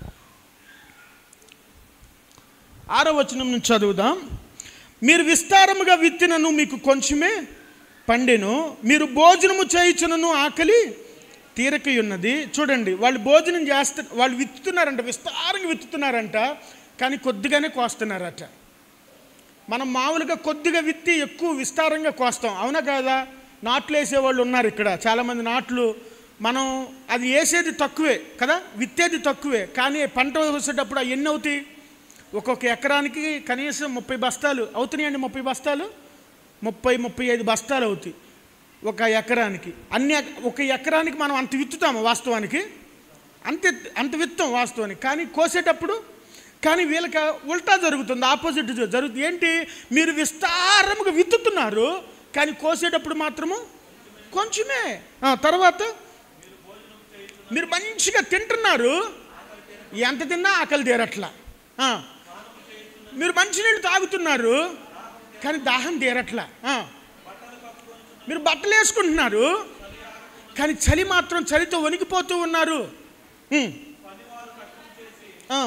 ఆరో వచనం నుంచి చదువుదాం మీరు విస్తారముగా విత్తినను మీకు కొంచెమే పండెను మీరు భోజనము చేయించునను ఆకలి తీరకై ఉన్నది చూడండి వాళ్ళు భోజనం చేస్తు వాళ్ళు విత్తుతున్నారంట విస్తారంగా విత్తుతున్నారంట కానీ కొద్దిగానే కోస్తున్నారట మనం మామూలుగా కొద్దిగా విత్తి ఎక్కువ విస్తారంగా కోస్తాం అవునా కాదా నాట్లు వేసేవాళ్ళు ఉన్నారు ఇక్కడ చాలామంది నాట్లు మనం అది వేసేది తక్కువే కదా విత్తేది తక్కువే కానీ పంట వేసేటప్పుడు అవి ఎన్ని అవుతాయి ఒక్కొక్క ఎకరానికి కనీసం ముప్పై బస్తాలు అవుతున్నాయండి ముప్పై బస్తాలు ముప్పై ముప్పై ఐదు బస్తాలు అవుతాయి ఒక ఎకరానికి అన్ని ఎక- ఒక ఎకరానికి మనం అంత విత్తుతాము వాస్తవానికి అంత అంత విత్తం వాస్తవానికి కానీ కోసేటప్పుడు కానీ వీళ్ళకి ఉల్టా జరుగుతుంది ఆపోజిట్ జ- జరుగుతుంది ఏంటి మీరు విస్తారముగా విత్తుతున్నారు కానీ కోసేటప్పుడు మాత్రము కొంచెమే ఆ, తర్వాత మీరు మంచిగా తింటున్నారు ఎంత తిన్నా ఆకలి తీరట్లా ఆ. మీరు మంచినీళ్ళు తాగుతున్నారు కానీ దాహం తీరట్లా ఆ. మీరు బట్టలు వేసుకుంటున్నారు కానీ చలి మాత్రం చలితో వణికిపోతూ ఉన్నారు ఉమ్. ఆ.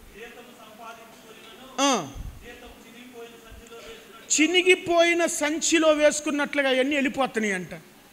ఆ. చినిగిపోయిన సంచిలో వేసుకున్నట్లుగా అవన్నీ వెళ్ళిపోతున్నాయి అంట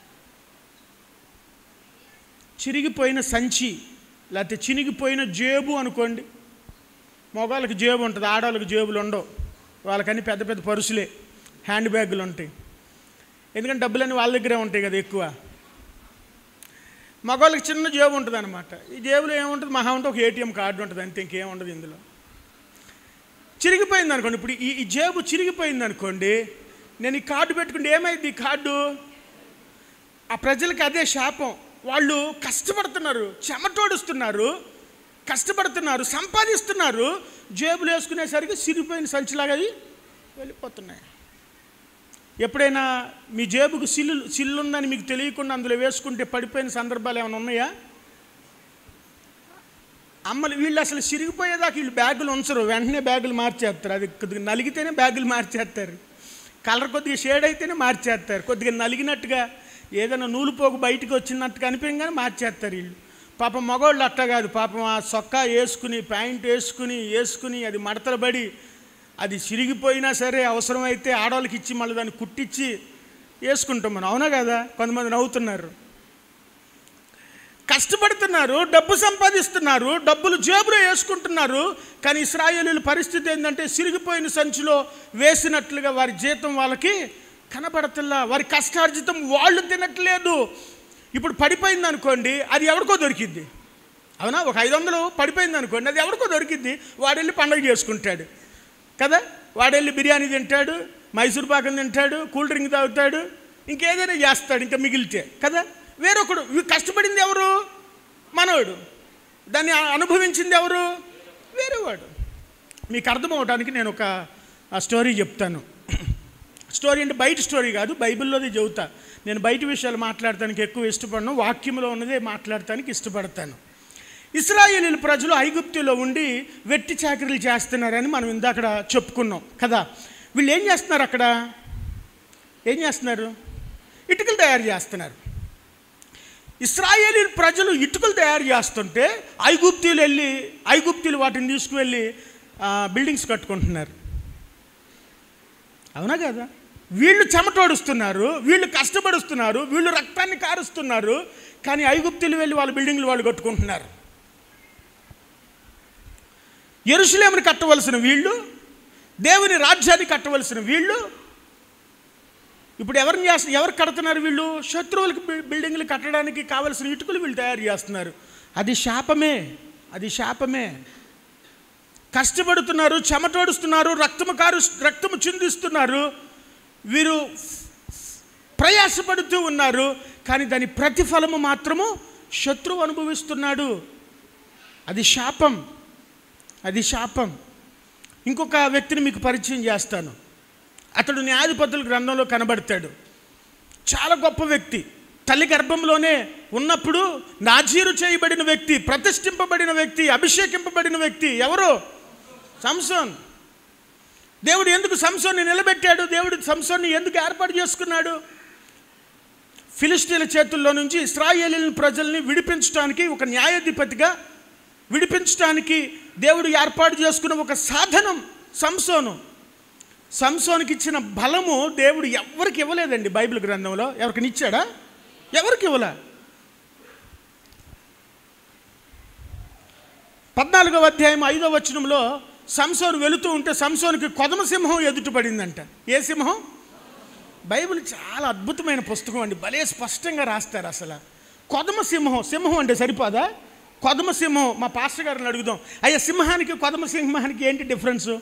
చిరిగిపోయిన సంచి లేకపోతే చినిగిపోయిన జేబు అనుకోండి మగవాళ్ళకి జేబు ఉంటుంది ఆడవాళ్ళకి జేబులు ఉండవు వాళ్ళకన్నీ పెద్ద పెద్ద పరుసులే హ్యాండ్ బ్యాగులు ఉంటాయి ఎందుకంటే డబ్బులన్నీ వాళ్ళ దగ్గరే ఉంటాయి కదా ఎక్కువ మగవాళ్ళకి చిన్న జేబు ఉంటుంది అనమాట ఈ జేబులో ఏముంటుంది మహా ఉంటే ఒక ఏటీఎం కార్డు ఉంటుంది అంతే ఇంకేం ఉండదు ఇందులో చిరిగిపోయింది అనుకోండి ఇప్పుడు ఈ ఈ జేబు చిరిగిపోయింది అనుకోండి నేను ఈ కార్డు పెట్టుకుంటే ఏమైంది ఈ కార్డు ఆ ప్రజలకి అదే శాపం వాళ్ళు కష్టపడుతున్నారు చెమటోడుస్తున్నారు కష్టపడుతున్నారు సంపాదిస్తున్నారు జేబులు వేసుకునేసరికి సిరిపోయిన సంచిలాగా అవి వెళ్ళిపోతున్నాయి ఎప్పుడైనా మీ జేబుకు సిల్లు సిల్లుందని మీకు తెలియకుండా అందులో వేసుకుంటే పడిపోయిన సందర్భాలు ఏమైనా ఉన్నాయా అమ్మలు వీళ్ళు అసలు సిరిగిపోయేదాకా వీళ్ళు బ్యాగులు ఉంచరు వెంటనే బ్యాగులు మార్చేస్తారు అది కొద్దిగా నలిగితేనే బ్యాగులు మార్చేస్తారు కలర్ కొద్దిగా షేడ్ అయితేనే మార్చేస్తారు కొద్దిగా నలిగినట్టుగా ఏదైనా నూలు పోగు బయటికి వచ్చినట్టుగా అనిపించగానే మార్చేస్తారు వీళ్ళు పాపం మగవాళ్ళు అట్ట కాదు పాపం ఆ సొక్కా వేసుకుని ప్యాంట్ వేసుకుని వేసుకుని అది మడతలు పడి అది చిరిగిపోయినా సరే అవసరమైతే ఆడవాళ్ళకి ఇచ్చి మళ్ళీ దాన్ని కుట్టించి వేసుకుంటాం మనం అవునా కదా కొంతమంది నవ్వుతున్నారు కష్టపడుతున్నారు డబ్బు సంపాదిస్తున్నారు డబ్బులు జేబులో వేసుకుంటున్నారు కానీ ఇస్రాయేలీల పరిస్థితి ఏంటంటే సిరిగిపోయిన సంచిలో వేసినట్లుగా వారి జీతం వాళ్ళకి కనబడతల్లా వారి కష్టార్జితం వాళ్ళు తినట్లేదు ఇప్పుడు పడిపోయింది అనుకోండి అది ఎవరికో దొరికిద్ది అవునా ఒక ఐదు వందలు పడిపోయింది అనుకోండి అది ఎవరికో దొరికిద్ది వాడు వెళ్ళి పండగ చేసుకుంటాడు కదా వాడు వెళ్ళి బిర్యానీ తింటాడు మైసూర్ పాకం తింటాడు కూల్ డ్రింక్ తాగుతాడు ఇంకేదైనా చేస్తాడు ఇంకా మిగిలితే కదా వేరొకడు ఇవి కష్టపడింది ఎవరు మనోడు దాన్ని అ- అనుభవించింది ఎవరు వేరేవాడు మీకు అర్థం అవడానికి నేను ఒక ఆ స్టోరీ చెప్తాను స్టోరీ అంటే బయట స్టోరీ కాదు బైబిల్లోది చెబుతా నేను బయట విషయాలు మాట్లాడటానికి ఎక్కువ ఇష్టపడను వాక్యంలో ఉన్నదే మాట్లాడటానికి ఇష్టపడతాను ఇస్రాయేలీల ప్రజలు ఐగుప్తులో ఉండి వెట్టి చాకరీలు చేస్తున్నారని మనం ఇందాక చెప్పుకున్నాం కదా వీళ్ళు ఏం చేస్తున్నారు అక్కడ ఏం చేస్తున్నారు ఇటుకలు తయారు చేస్తున్నారు ఇస్రాయేలీ ప్రజలు ఇటుకలు తయారు చేస్తుంటే ఐగుప్తీలు వెళ్ళి ఐగుప్తీలు వాటిని తీసుకువెళ్ళి ఆ, బిల్డింగ్స్ కట్టుకుంటున్నారు అవునా కదా వీళ్ళు చెమటోడుస్తున్నారు వీళ్ళు కష్టపడుస్తున్నారు వీళ్ళు రక్తాన్ని కారుస్తున్నారు కానీ ఐగుప్తులు వెళ్ళి వాళ్ళ బిల్డింగ్లు వాళ్ళు కట్టుకుంటున్నారు ఎరుసలేముని కట్టవలసిన వీళ్ళు దేవుని రాజ్యాన్ని కట్టవలసిన వీళ్ళు ఇప్పుడు ఎవరిని చేస్తున్న ఎవరు కడుతున్నారు వీళ్ళు శత్రువులకి బి- బిల్డింగ్లు కట్టడానికి కావలసిన ఇటుకలు వీళ్ళు తయారు చేస్తున్నారు అది శాపమే అది శాపమే కష్టపడుతున్నారు చెమటోడుస్తున్నారు రక్తము కారు రక్తము చిందిస్తున్నారు వీరు ప్రయాసపడుతూ ఉన్నారు కానీ దాని ప్రతిఫలము మాత్రము శత్రువు అనుభవిస్తున్నాడు అది శాపం అది శాపం ఇంకొక వ్యక్తిని మీకు పరిచయం చేస్తాను అతడు న్యాయాధిపతుల గ్రంథంలో కనబడతాడు చాలా గొప్ప వ్యక్తి తల్లి గర్భంలోనే ఉన్నప్పుడు నాజీరు చేయబడిన వ్యక్తి ప్రతిష్ఠింపబడిన వ్యక్తి అభిషేకింపబడిన వ్యక్తి ఎవరు సంసోన్ దేవుడు ఎందుకు సంసోన్ని నిలబెట్టాడు దేవుడు సంసోన్ని ఎందుకు ఏర్పాటు చేసుకున్నాడు ఫిలిస్తీన్ల చేతుల్లో నుంచి ఇస్రాయేలీల ప్రజల్ని విడిపించడానికి ఒక న్యాయాధిపతిగా విడిపించడానికి దేవుడు ఏర్పాటు చేసుకున్న ఒక సాధనం సంసోను సంసోనికి ఇచ్చిన బలము దేవుడు ఎవరికి ఇవ్వలేదండి బైబిల్ గ్రంథంలో ఎవరికి ఇచ్చాడా ఎవరికి ఇవ్వలే పద్నాలుగవ అధ్యాయం ఐదవ వచనంలో సంసోను వెళుతూ ఉంటే సంసోనికి కొదమ సింహం ఎదుట పడిందంట ఏ సింహం బైబిల్ చాలా అద్భుతమైన పుస్తకం అండి భలే స్పష్టంగా రాస్తారు అసలు కొదమ సింహం సింహం అంటే సరిపోదా కొదమ సింహం మా పాస్టర్ గారిని అడుగుదాం అయ్యా సింహానికి కొదమ సింహానికి ఏంటి డిఫరెన్సు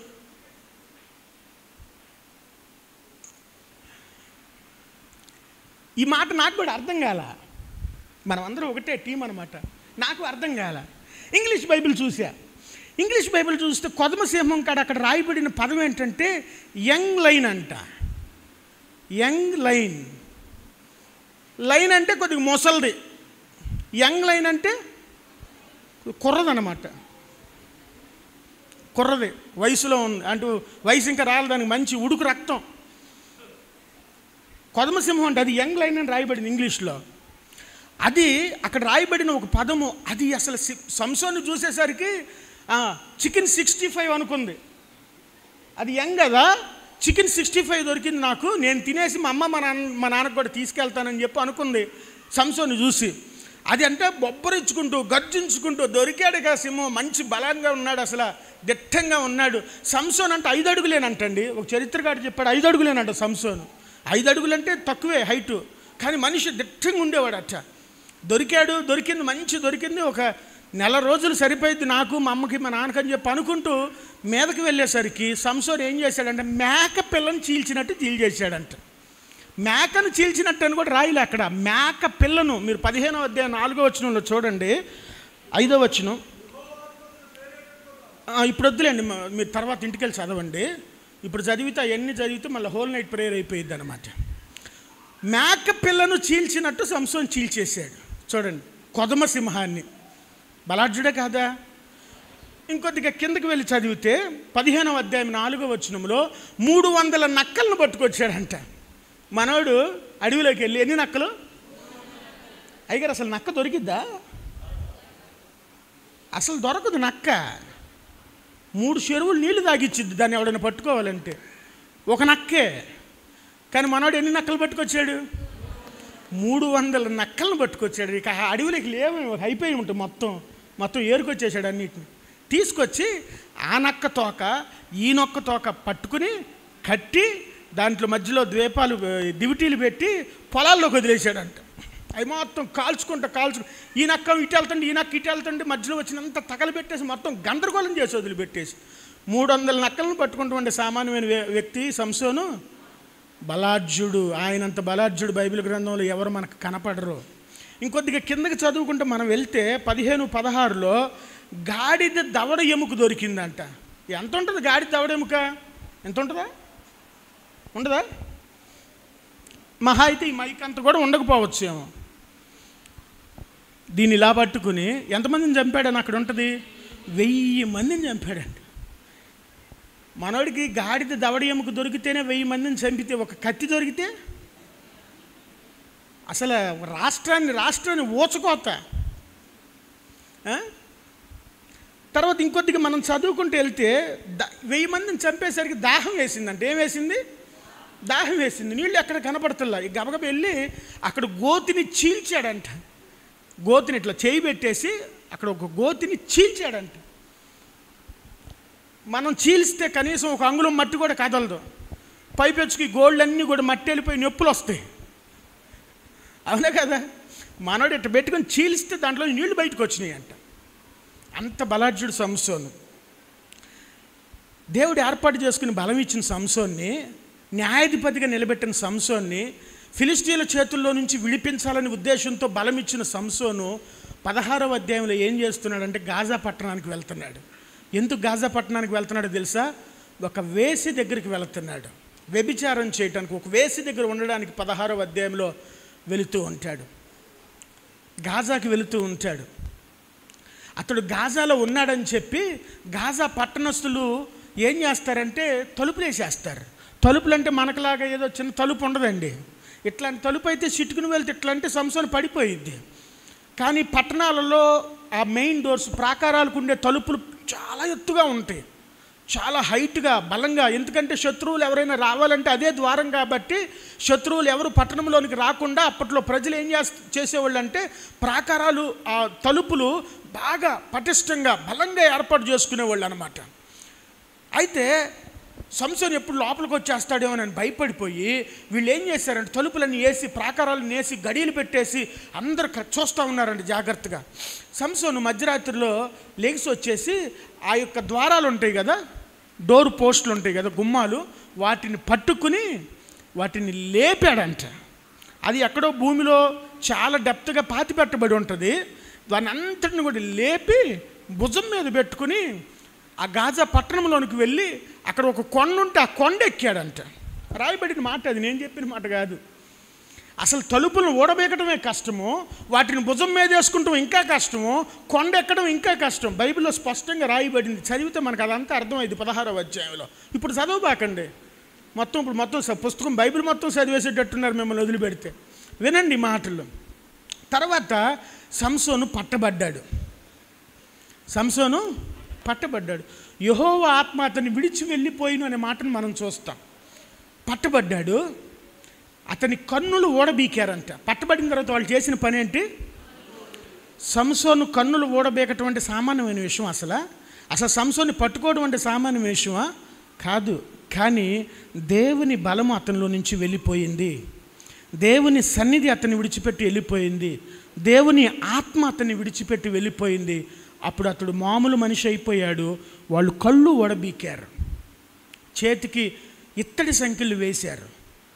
ఈ మాట నాకు కూడా అర్థం కాల మనం అందరం ఒకటే టీం అనమాట నాకు అర్థం కాల ఇంగ్లీష్ బైబిల్ చూసా ఇంగ్లీష్ బైబిల్ చూస్తే కొదమ సింహం కాడ అక్కడ రాయబడిన పదం ఏంటంటే యంగ్ లైన్ అంట యంగ్ లైన్ లైన్ అంటే కొద్దిగా మొసల్ది యంగ్ లైన్ అంటే కుర్రదనమాట కుర్రది వయసులో ఉంది అంటూ వయసు ఇంకా రాలి దానికి మంచి ఉడుకు రక్తం కొదమసింహం అంటే అది యంగ్ లైన్ అని రాయబడింది ఇంగ్లీష్లో అది అక్కడ రాయబడిన ఒక పదము అది అసలు సి- సంసోన్ని చూసేసరికి చికెన్ సిక్స్టీ ఫైవ్ అనుకుంది అది యంగ్ కదా చికెన్ సిక్స్టీ ఫైవ్ దొరికింది నాకు నేను తినేసి మా అమ్మ మా నాన్న మా నాన్నకు కూడా తీసుకెళ్తానని చెప్పి అనుకుంది సంసోని చూసి అది అంటే బొబ్బరించుకుంటూ గర్జించుకుంటూ దొరికాడు కదా సింహం మంచి బలంగా ఉన్నాడు అసలు దిట్టంగా ఉన్నాడు సంసోన్ అంటే ఐదు అడుగులేనంటండి ఒక చరిత్రకారు చెప్పాడు ఐదు అడుగులేనంట సంసోను ఐదు అడుగులు అంటే తక్కువే హైటు కానీ మనిషి దిట్టంగా ఉండేవాడు అట్ట దొరికాడు దొరికింది మంచి దొరికింది ఒక నెల రోజులు సరిపోయింది నాకు మా అమ్మకి మా నాన్నకని చెప్పి అనుకుంటూ మీదకి వెళ్ళేసరికి సంసోర్ ఏం చేశాడంటే మేక పిల్లని చీల్చినట్టు చీల్చేశాడంట మేకను చీల్చినట్టు అని కూడా రాయలే అక్కడ మేక పిల్లను మీరు పదిహేనో అధ్యాయం నాలుగో వచనంలో చూడండి ఐదో వచనం ఆ, ఇప్పుడు వద్దులేండి మ- మీరు తర్వాత ఇంటికి వెళ్ళి చదవండి ఇప్పుడు చదివితే అవన్నీ చదివితే మళ్ళీ హోల్ నైట్ ప్రేయర్ అయిపోయింది అనమాట మేక పిల్లను చీల్చినట్టు సంసోన్ చీల్చేశాడు చూడండి కొదమ సింహాన్ని బలాఢ్యుడే కాదా ఇంకొద్దిగా కిందకి వెళ్ళి చదివితే పదిహేనవ అధ్యాయం నాలుగో వచనంలో మూడు వందల నక్కలను పట్టుకొచ్చాడంట మనోడు అడవిలోకి వెళ్ళి ఎన్ని నక్కలు అయ్యగారు అసలు నక్క దొరికిద్దా అసలు దొరకదు నక్క మూడు చెరువులు నీళ్లు తాగిచ్చిద్ది దాన్ని ఎవడైనా పట్టుకోవాలంటే ఒక నక్కే కానీ మనోడు ఎన్ని నక్కలు పట్టుకొచ్చాడు మూడు వందల నక్కలను పట్టుకొచ్చాడు ఇక ఆ అడవిలోకి లేవు అయిపోయి ఉంటుంది మొత్తం మొత్తం ఏరుకొచ్చేసాడు అన్నిటిని తీసుకొచ్చి ఆ నక్క తోక ఈ నొక్క తోక పట్టుకుని కట్టి దాంట్లో మధ్యలో ద్వీపాలు ఆ, దివిటీలు పెట్టి పొలాల్లోకి వదిలేశాడంట అవి మొత్తం కాల్చుకుంటా కాల్చు ఈ నక్క ఇటు వెళ్తుంటే ఈ నక్క ఇటు వెళ్తుంటే మధ్యలో వచ్చినంత తగలబెట్టేసి మొత్తం గందరగోళం చేసి వదిలిపెట్టేసి మూడు వందల నక్కలను పట్టుకుంటూ ఉండే సామాన్యమైన వ్య- వ్యక్తి సంసోను బలాఢ్యుడు ఆయనంత బలాఢ్యుడు బైబిల్ గ్రంథంలో ఎవరు మనకు కనపడరు ఇంకొద్దిగా కిందకి చదువుకుంటే మనం వెళ్తే పదిహేను పదహారులో గాడిద దవడ ఎముక దొరికిందంట ఎంత ఉంటుంది గాడిద దవడ ఎముక ఎంత ఉంటుందా ఉండదా మహా అయితే ఈ మైక్ అంత కూడా ఉండకపోవచ్చు ఏమో దీన్ని ఇలా పట్టుకుని ఎంతమందిని చంపాడని అక్కడ ఉంటుంది వెయ్యి మందిని చంపాడంట మనోడికి గాడిద దవడ ఎముక దొరికితేనే వెయ్యి మందిని చంపితే ఒక కత్తి దొరికితే అసలు రాష్ట్రాన్ని రాష్ట్రాన్ని ఊచకోత ఆ? తర్వాత ఇంకొద్దిగా మనం చదువుకుంటూ వెళ్తే ద వెయ్యి మందిని చంపేసరికి దాహం వేసిందంటే ఏం వేసింది దాహం వేసింది నీళ్ళు ఎక్కడ కనపడుతుల్లా ఈ గబగబ వెళ్ళి అక్కడ గోతిని చీల్చాడంట గోతిని ఇట్లా చేయి పెట్టేసి అక్కడ ఒక గోతిని చీల్చాడంట మనం చీల్స్తే కనీసం ఒక అంగుళం మట్టి కూడా కదలదు పైపెచ్చుకి గోల్డ్ అన్నీ కూడా మట్టి వెళ్ళిపోయి నొప్పులు వస్తాయి అవునా కదా మనోడు ఇట్ట పెట్టుకొని చీలిస్తే దాంట్లో నీళ్లు బయటకు వచ్చినాయి అంట అంత బలాఢ్యుడు సంసోను దేవుడు ఏర్పాటు చేసుకుని బలం ఇచ్చిన సంసోన్ని న్యాయాధిపతిగా నిలబెట్టిన సంసోన్ని ఫిలిస్తీన్ల చేతుల్లో నుంచి విడిపించాలని ఉద్దేశంతో బలం ఇచ్చిన సంసోను పదహారవ అధ్యాయంలో ఏం చేస్తున్నాడంటే గాజా పట్టణానికి వెళ్తున్నాడు ఎందుకు గాజా పట్టణానికి వెళ్తున్నాడో తెలుసా ఒక వేసి దగ్గరికి వెళ్తున్నాడు వ్యభిచారం చేయటానికి ఒక వేసి దగ్గర ఉండడానికి పదహారవ అధ్యాయంలో వెళుతూ ఉంటాడు గాజాకి వెళుతూ ఉంటాడు అతడు గాజాలో ఉన్నాడని చెప్పి గాజా పట్టణస్తులు ఏం చేస్తారంటే తలుపులు వేసేస్తారు తలుపులు అంటే మనకులాగా ఏదో చిన్న తలుపు ఉండదండి ఇట్లాంటి తలుపు అయితే చిట్టుకుని వెళ్తే ఇట్లా అంటే సంసోను పడిపోయిద్ది కానీ పట్టణాలలో ఆ మెయిన్ డోర్స్ ప్రాకారాలకు ఉండే తలుపులు చాలా ఎత్తుగా ఉంటాయి చాలా హైట్గా బలంగా ఎందుకంటే శత్రువులు ఎవరైనా రావాలంటే అదే ద్వారం కాబట్టి శత్రువులు ఎవరు పట్టణంలోనికి రాకుండా అప్పట్లో ప్రజలు ఏం చేస్ చేసేవాళ్ళు అంటే ప్రాకారాలు ఆ తలుపులు బాగా పటిష్టంగా బలంగా ఏర్పాటు చేసుకునేవాళ్ళు అనమాట అయితే సంసోన్ ఎప్పుడు లోపలికి వచ్చేస్తాడేమో అని భయపడిపోయి వీళ్ళు ఏం చేశారంటే తలుపులన్నీ వేసి ప్రాకారాలను వేసి గడియలు పెట్టేసి అందరు క- చూస్తూ ఉన్నారండి జాగ్రత్తగా సంసోను మధ్యరాత్రిలో లెగిసి వచ్చేసి ఆ యొక్క ద్వారాలు ఉంటాయి కదా డోర్ పోస్టులు ఉంటాయి కదా గుమ్మాలు వాటిని పట్టుకుని వాటిని లేపాడంట అది ఎక్కడో భూమిలో చాలా డెప్త్గా పాతి పెట్టబడి ఉంటుంది దాన్ని అంతటిని కూడా లేపి భుజం మీద పెట్టుకుని ఆ గాజా పట్టణంలోనికి వెళ్ళి అక్కడ ఒక కొండ ఉంటే ఆ కొండ ఎక్కాడంట రాయబడిన మాట అది నేను చెప్పిన మాట కాదు అసలు తలుపులను ఓడబేకటమే కష్టము వాటిని భుజం మీద వేసుకుంటాం ఇంకా కష్టము కొండ ఎక్కడం ఇంకా కష్టం బైబిల్లో స్పష్టంగా రాయబడింది చదివితే మనకు అదంతా అర్థమైంది పదహారవ అధ్యాయంలో ఇప్పుడు చదవబాకండి మొత్తం ఇప్పుడు మొత్తం స- పుస్తకం బైబిల్ మొత్తం చదివేసేటట్టున్నారు మిమ్మల్ని వదిలిపెడితే వినండి ఈ మాటలు తర్వాత సంసోను పట్టబడ్డాడు సంసోను పట్టబడ్డాడు యహోవ ఆత్మ అతన్ని విడిచి వెళ్ళిపోయిను అనే మాటను మనం చూస్తాం పట్టబడ్డాడు అతని కన్నులు ఓడబీకారంట పట్టబడిన తర్వాత వాళ్ళు చేసిన పని ఏంటి సంసోను కన్నులు ఓడబేకటం అంటే సామాన్యమైన విషయం అసలు అసలు సంసోని పట్టుకోవడం అంటే సామాన్య విషయమా కాదు కానీ దేవుని బలము అతనిలో నుంచి వెళ్ళిపోయింది దేవుని సన్నిధి అతన్ని విడిచిపెట్టి వెళ్ళిపోయింది దేవుని ఆత్మ అతన్ని విడిచిపెట్టి వెళ్ళిపోయింది అప్పుడు అతడు మామూలు మనిషి అయిపోయాడు వాళ్ళు కళ్ళు ఓడబీకారు చేతికి ఇత్తడి సంఖ్యలు వేశారు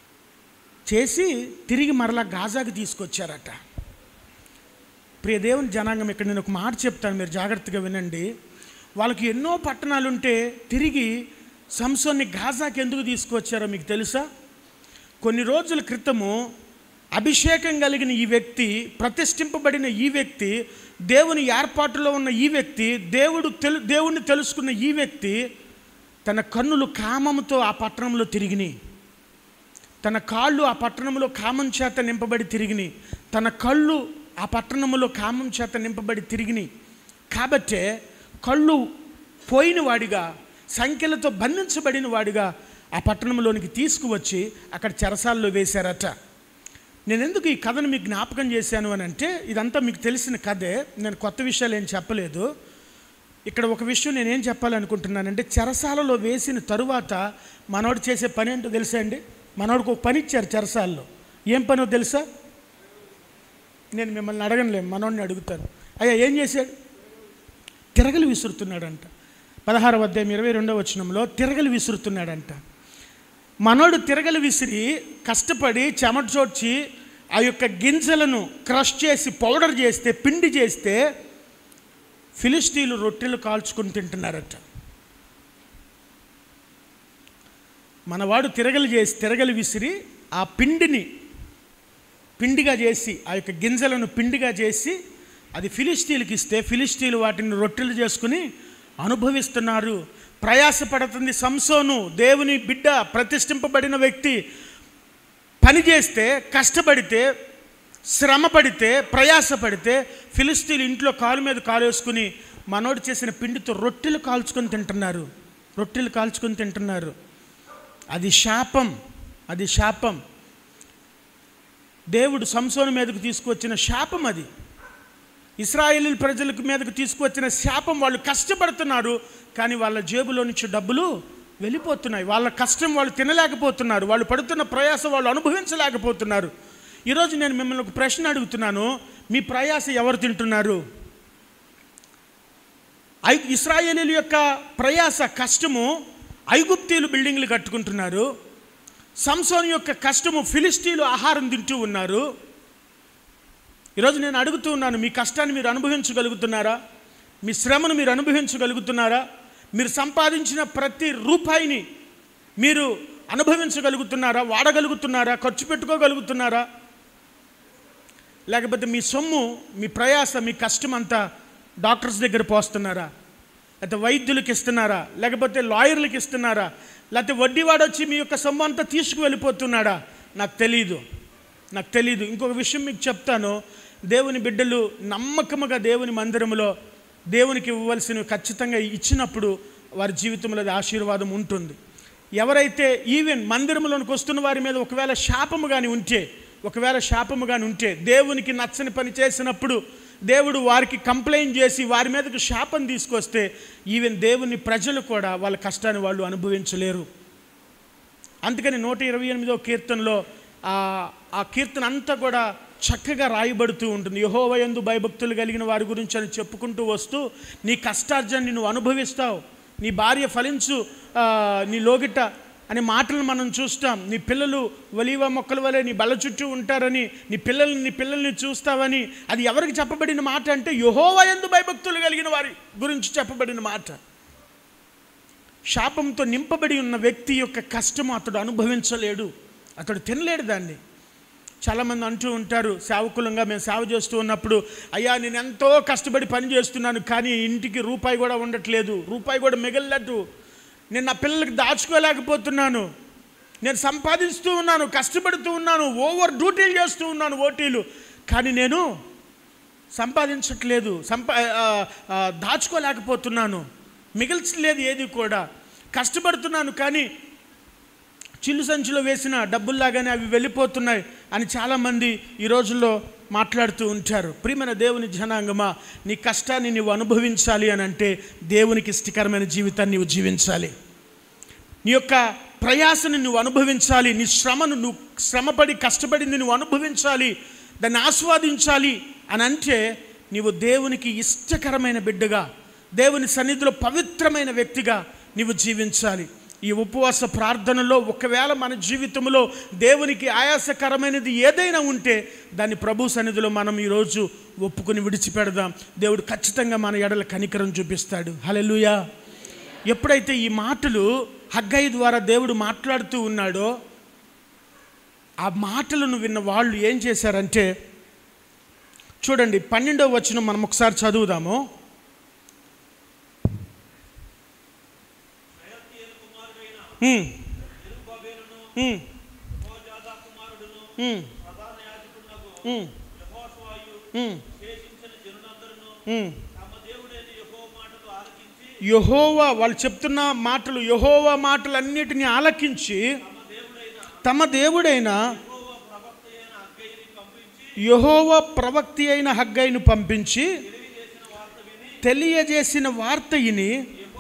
చేసి తిరిగి మరలా గాజాకి తీసుకొచ్చారట ప్రియ దేవుని జనాంగం ఇక్కడ నేను ఒక మాట చెప్తాను మీరు జాగ్రత్తగా వినండి వాళ్ళకి ఎన్నో పట్టణాలు ఉంటే తిరిగి సంసోన్ని గాజాకి ఎందుకు తీసుకొచ్చారో మీకు తెలుసా కొన్ని రోజుల క్రితము అభిషేకం కలిగిన ఈ వ్యక్తి ప్రతిష్ఠింపబడిన ఈ వ్యక్తి దేవుని ఏర్పాటులో ఉన్న ఈ వ్యక్తి దేవుడు తెలు దేవుణ్ణి తెలుసుకున్న ఈ వ్యక్తి తన కన్నులు కామముతో ఆ పట్టణంలో తిరిగినాయి తన కాళ్ళు ఆ పట్టణంలో కామం చేత నింపబడి తిరిగినాయి తన కళ్ళు ఆ పట్టణంలో కామం చేత నింపబడి తిరిగినాయి కాబట్టే కళ్ళు పోయిన వాడిగా సంఖ్యలతో బంధించబడిన వాడిగా ఆ పట్టణంలోనికి తీసుకువచ్చి అక్కడ చెరసాల్లో వేశారట నేను ఎందుకు ఈ కథను మీకు జ్ఞాపకం చేశాను అని అంటే ఇదంతా మీకు తెలిసిన కథే నేను కొత్త విషయాలు ఏం చెప్పలేదు ఇక్కడ ఒక విషయం నేనేం చెప్పాలనుకుంటున్నానంటే చెరసాలలో వేసిన తరువాత మనోడు చేసే పని ఏంటో తెలుసా అండి మనోడికి ఒక పని ఇచ్చారు చెరసాలలో ఏం పనో తెలుసా నేను మిమ్మల్ని అడగనులే మనోడిని అడుగుతాను అయ్యా ఏం చేశాడు తిరగలు విసురుతున్నాడంట పదహారవ అధ్యాయం ఇరవై రెండవ వచనంలో తిరగలు విసురుతున్నాడంట మనోడు తిరగలు విసిరి కష్టపడి చెమటచోడ్చి ఆ యొక్క గింజలను క్రష్ చేసి పౌడర్ చేస్తే పిండి చేస్తే ఫిలిస్తీన్లు రొట్టెలు కాల్చుకొని తింటున్నారట మనవాడు తిరగలు చేసి తిరగలు విసిరి ఆ పిండిని పిండిగా చేసి ఆ యొక్క గింజలను పిండిగా చేసి అది ఫిలిస్తీన్కి ఇస్తే ఫిలిస్తీన్లు వాటిని రొట్టెలు చేసుకుని అనుభవిస్తున్నారు ప్రయాసపడుతుంది సంసోను దేవుని బిడ్డ ప్రతిష్ఠింపబడిన వ్యక్తి పని చేస్తే కష్టపడితే శ్రమ పడితే ప్రయాసపడితే ఫిలిస్తీన్లు ఇంట్లో కాలు మీద కాలు వేసుకుని మనోడు చేసిన పిండితో రొట్టెలు కాల్చుకొని తింటున్నారు రొట్టెలు కాల్చుకొని తింటున్నారు అది శాపం అది శాపం దేవుడు సంసోను మీదకు తీసుకువచ్చిన శాపం అది ఇస్రాయేలీ ప్రజలకు మీదకు తీసుకువచ్చిన శాపం వాళ్ళు కష్టపడుతున్నారు కానీ వాళ్ళ జేబులో నుంచి డబ్బులు వెళ్ళిపోతున్నాయి వాళ్ళ కష్టం వాళ్ళు తినలేకపోతున్నారు వాళ్ళు పడుతున్న ప్రయాస వాళ్ళు అనుభవించలేకపోతున్నారు ఈరోజు నేను మిమ్మల్ని ఒక ప్రశ్న అడుగుతున్నాను మీ ప్రయాస ఎవరు తింటున్నారు ఐ ఇస్రాయేలీల యొక్క ప్రయాస కష్టము ఐగుప్తీలు బిల్డింగ్లు కట్టుకుంటున్నారు సంసోన్ యొక్క కష్టము ఫిలిస్టీలు ఆహారం తింటూ ఉన్నారు ఈరోజు నేను అడుగుతూ ఉన్నాను మీ కష్టాన్ని మీరు అనుభవించగలుగుతున్నారా మీ శ్రమను మీరు అనుభవించగలుగుతున్నారా మీరు సంపాదించిన ప్రతి రూపాయిని మీరు అనుభవించగలుగుతున్నారా వాడగలుగుతున్నారా ఖర్చు పెట్టుకోగలుగుతున్నారా లేకపోతే మీ సొమ్ము మీ ప్రయాస మీ కష్టం అంతా డాక్టర్స్ దగ్గర పోస్తున్నారా లేకపోతే వైద్యులకి ఇస్తున్నారా లేకపోతే లాయర్లకి ఇస్తున్నారా లేకపోతే వడ్డీవాడు వచ్చి మీ యొక్క సొమ్ము అంతా తీసుకువెళ్ళిపోతున్నాడా నాకు తెలియదు నాకు తెలియదు ఇంకొక విషయం మీకు చెప్తాను దేవుని బిడ్డలు నమ్మకముగా దేవుని మందిరములో దేవునికి ఇవ్వవలసినవి ఖచ్చితంగా ఇచ్చినప్పుడు వారి జీవితంలో అది ఆశీర్వాదం ఉంటుంది ఎవరైతే ఈవెన్ మందిరంలోనికి వస్తున్న వారి మీద ఒకవేళ శాపము కానీ ఉంటే ఒకవేళ శాపము కానీ ఉంటే దేవునికి నచ్చని పని చేసినప్పుడు దేవుడు వారికి కంప్లైంట్ చేసి వారి మీదకి శాపం తీసుకొస్తే ఈవెన్ దేవుని ప్రజలు కూడా వాళ్ళ కష్టాన్ని వాళ్ళు అనుభవించలేరు అందుకని నూట ఇరవై ఎనిమిదో కీర్తనలో ఆ ఆ కీర్తన అంతా కూడా చక్కగా రాయబడుతూ ఉంటుంది యహోవయందు భయభక్తులు కలిగిన వారి గురించి అని చెప్పుకుంటూ వస్తూ నీ కష్టార్జాన్ని నువ్వు అనుభవిస్తావు నీ భార్య ఫలించు ఆ, నీ లోగిట అనే మాటలను మనం చూస్తాం నీ పిల్లలు ఒలీవ మొక్కల వలె నీ బల్ల చుట్టూ ఉంటారని నీ పిల్లల్ని నీ పిల్లల్ని చూస్తావని అది ఎవరికి చెప్పబడిన మాట అంటే యహోవయందు భయభక్తులు కలిగిన వారి గురించి చెప్పబడిన మాట శాపంతో నింపబడి ఉన్న వ్యక్తి యొక్క కష్టం అతడు అనుభవించలేడు అతడు తినలేడు దాన్ని చాలామంది అంటూ ఉంటారు సేవకులంగా మేము సేవ చేస్తూ ఉన్నప్పుడు అయ్యా నేను ఎంతో కష్టపడి పని చేస్తున్నాను కానీ ఇంటికి రూపాయి కూడా ఉండట్లేదు రూపాయి కూడా మిగలట్టు నేను నా పిల్లలకి దాచుకోలేకపోతున్నాను నేను సంపాదిస్తూ ఉన్నాను కష్టపడుతూ ఉన్నాను ఓవర్ డ్యూటీలు చేస్తూ ఉన్నాను ఓటీలు కానీ నేను సంపాదించట్లేదు సంపా ఆ, ఆ, దాచుకోలేకపోతున్నాను మిగిల్చలేదు ఏది కూడా కష్టపడుతున్నాను కానీ చిల్లు సంచిలో వేసిన డబ్బుల్లాగానే అవి వెళ్ళిపోతున్నాయి అని చాలామంది ఈ రోజుల్లో మాట్లాడుతూ ఉంటారు ప్రియమైన దేవుని జనాంగమా నీ కష్టాన్ని నువ్వు అనుభవించాలి అని అంటే దేవునికి ఇష్టకరమైన జీవితాన్ని నువ్వు జీవించాలి నీ యొక్క ప్రయాసని నువ్వు అనుభవించాలి నీ శ్రమను నువ్వు శ్రమపడి కష్టపడింది నువ్వు అనుభవించాలి దాన్ని ఆస్వాదించాలి అని అంటే నీవు దేవునికి ఇష్టకరమైన బిడ్డగా దేవుని సన్నిధిలో పవిత్రమైన వ్యక్తిగా నీవు జీవించాలి ఈ ఉపవాస ప్రార్థనలో ఒకవేళ మన జీవితంలో దేవునికి ఆయాసకరమైనది ఏదైనా ఉంటే దాన్ని ప్రభు సన్నిధిలో మనం ఈరోజు ఒప్పుకొని విడిచిపెడదాం దేవుడు ఖచ్చితంగా మన ఎడల కనికరం చూపిస్తాడు హల్లెలూయా ఎప్పుడైతే ఈ మాటలు హగ్గయ్య ద్వారా దేవుడు మాట్లాడుతూ ఉన్నాడో ఆ మాటలను విన్న వాళ్ళు ఏం చేశారంటే చూడండి పన్నెండవ వచనం మనం ఒకసారి చదువుదాము ఉమ్. ఉమ్. ఉమ్. ఉమ్. ఉమ్. ఉమ్. యహోవా వాళ్ళు చెప్తున్న మాటలు యహోవా మాటలన్నిటిని ఆలకించి తమ దేవుడైన యహోవా ప్రవక్తి అయిన హగ్గైను పంపించి తెలియజేసిన వార్త ఇని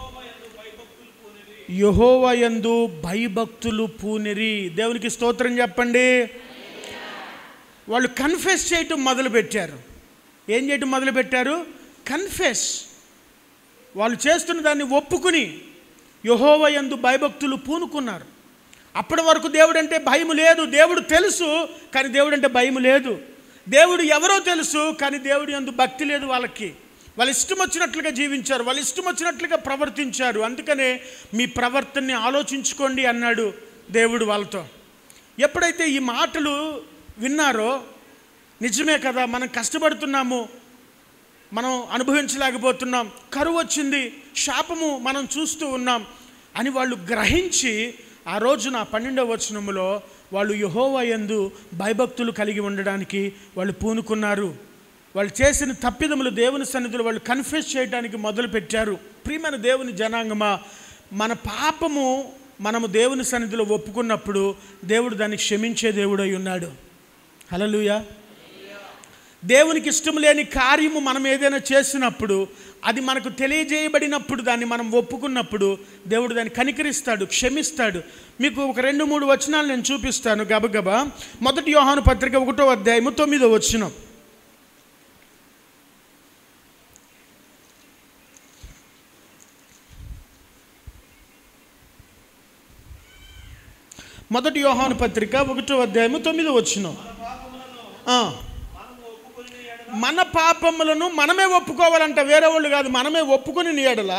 యహోవయందు భయభక్తులు పూనిరి దేవునికి స్తోత్రం చెప్పండి వాళ్ళు కన్ఫెస్ చేయటం మొదలుపెట్టారు ఏం చేయటం మొదలుపెట్టారు కన్ఫెస్ వాళ్ళు చేస్తున్న దాన్ని ఒప్పుకుని యహోవయందు భయభక్తులు పూనుకున్నారు అప్పటి వరకు దేవుడు అంటే భయం లేదు దేవుడు తెలుసు కానీ దేవుడు అంటే భయం లేదు దేవుడు ఎవరో తెలుసు కానీ దేవుడు ఎందు భక్తి లేదు వాళ్ళకి వాళ్ళ ఇష్టం వచ్చినట్లుగా జీవించారు వాళ్ళ ఇష్టం వచ్చినట్లుగా ప్రవర్తించారు అందుకనే మీ ప్రవర్తనని ఆలోచించుకోండి అన్నాడు దేవుడు వాళ్ళతో ఎప్పుడైతే ఈ మాటలు విన్నారో నిజమే కదా మనం కష్టపడుతున్నాము మనం అనుభవించలేకపోతున్నాం కరువు వచ్చింది శాపము మనం చూస్తూ ఉన్నాం అని వాళ్ళు గ్రహించి ఆ రోజున పన్నెండవ వచనములో వాళ్ళు యహోవా యందు భయభక్తులు కలిగి ఉండడానికి వాళ్ళు పూనుకున్నారు వాళ్ళు చేసిన తప్పిదములు దేవుని సన్నిధిలో వాళ్ళు కన్ఫ్యూజ్ చేయడానికి మొదలుపెట్టారు ప్రియమైన దేవుని జనాంగమా మన పాపము మనము దేవుని సన్నిధిలో ఒప్పుకున్నప్పుడు దేవుడు దాన్ని క్షమించే దేవుడై ఉన్నాడు హలలుయా దేవునికి ఇష్టం లేని కార్యము మనం ఏదైనా చేసినప్పుడు అది మనకు తెలియజేయబడినప్పుడు దాన్ని మనం ఒప్పుకున్నప్పుడు దేవుడు దాన్ని కనికరిస్తాడు క్షమిస్తాడు మీకు ఒక రెండు మూడు వచనాలు నేను చూపిస్తాను గబగబా మొదటి యోహాను పత్రిక ఒకటో అధ్యాయము తొమ్మిదో వచనం మొదటి యోహాను పత్రిక ఒకటో అధ్యాయము తొమ్మిదో వచనం ఆ. మన పాపములను మనమే ఒప్పుకోవాలంట వేరే వాళ్ళు కాదు మనమే ఒప్పుకొని ఎడల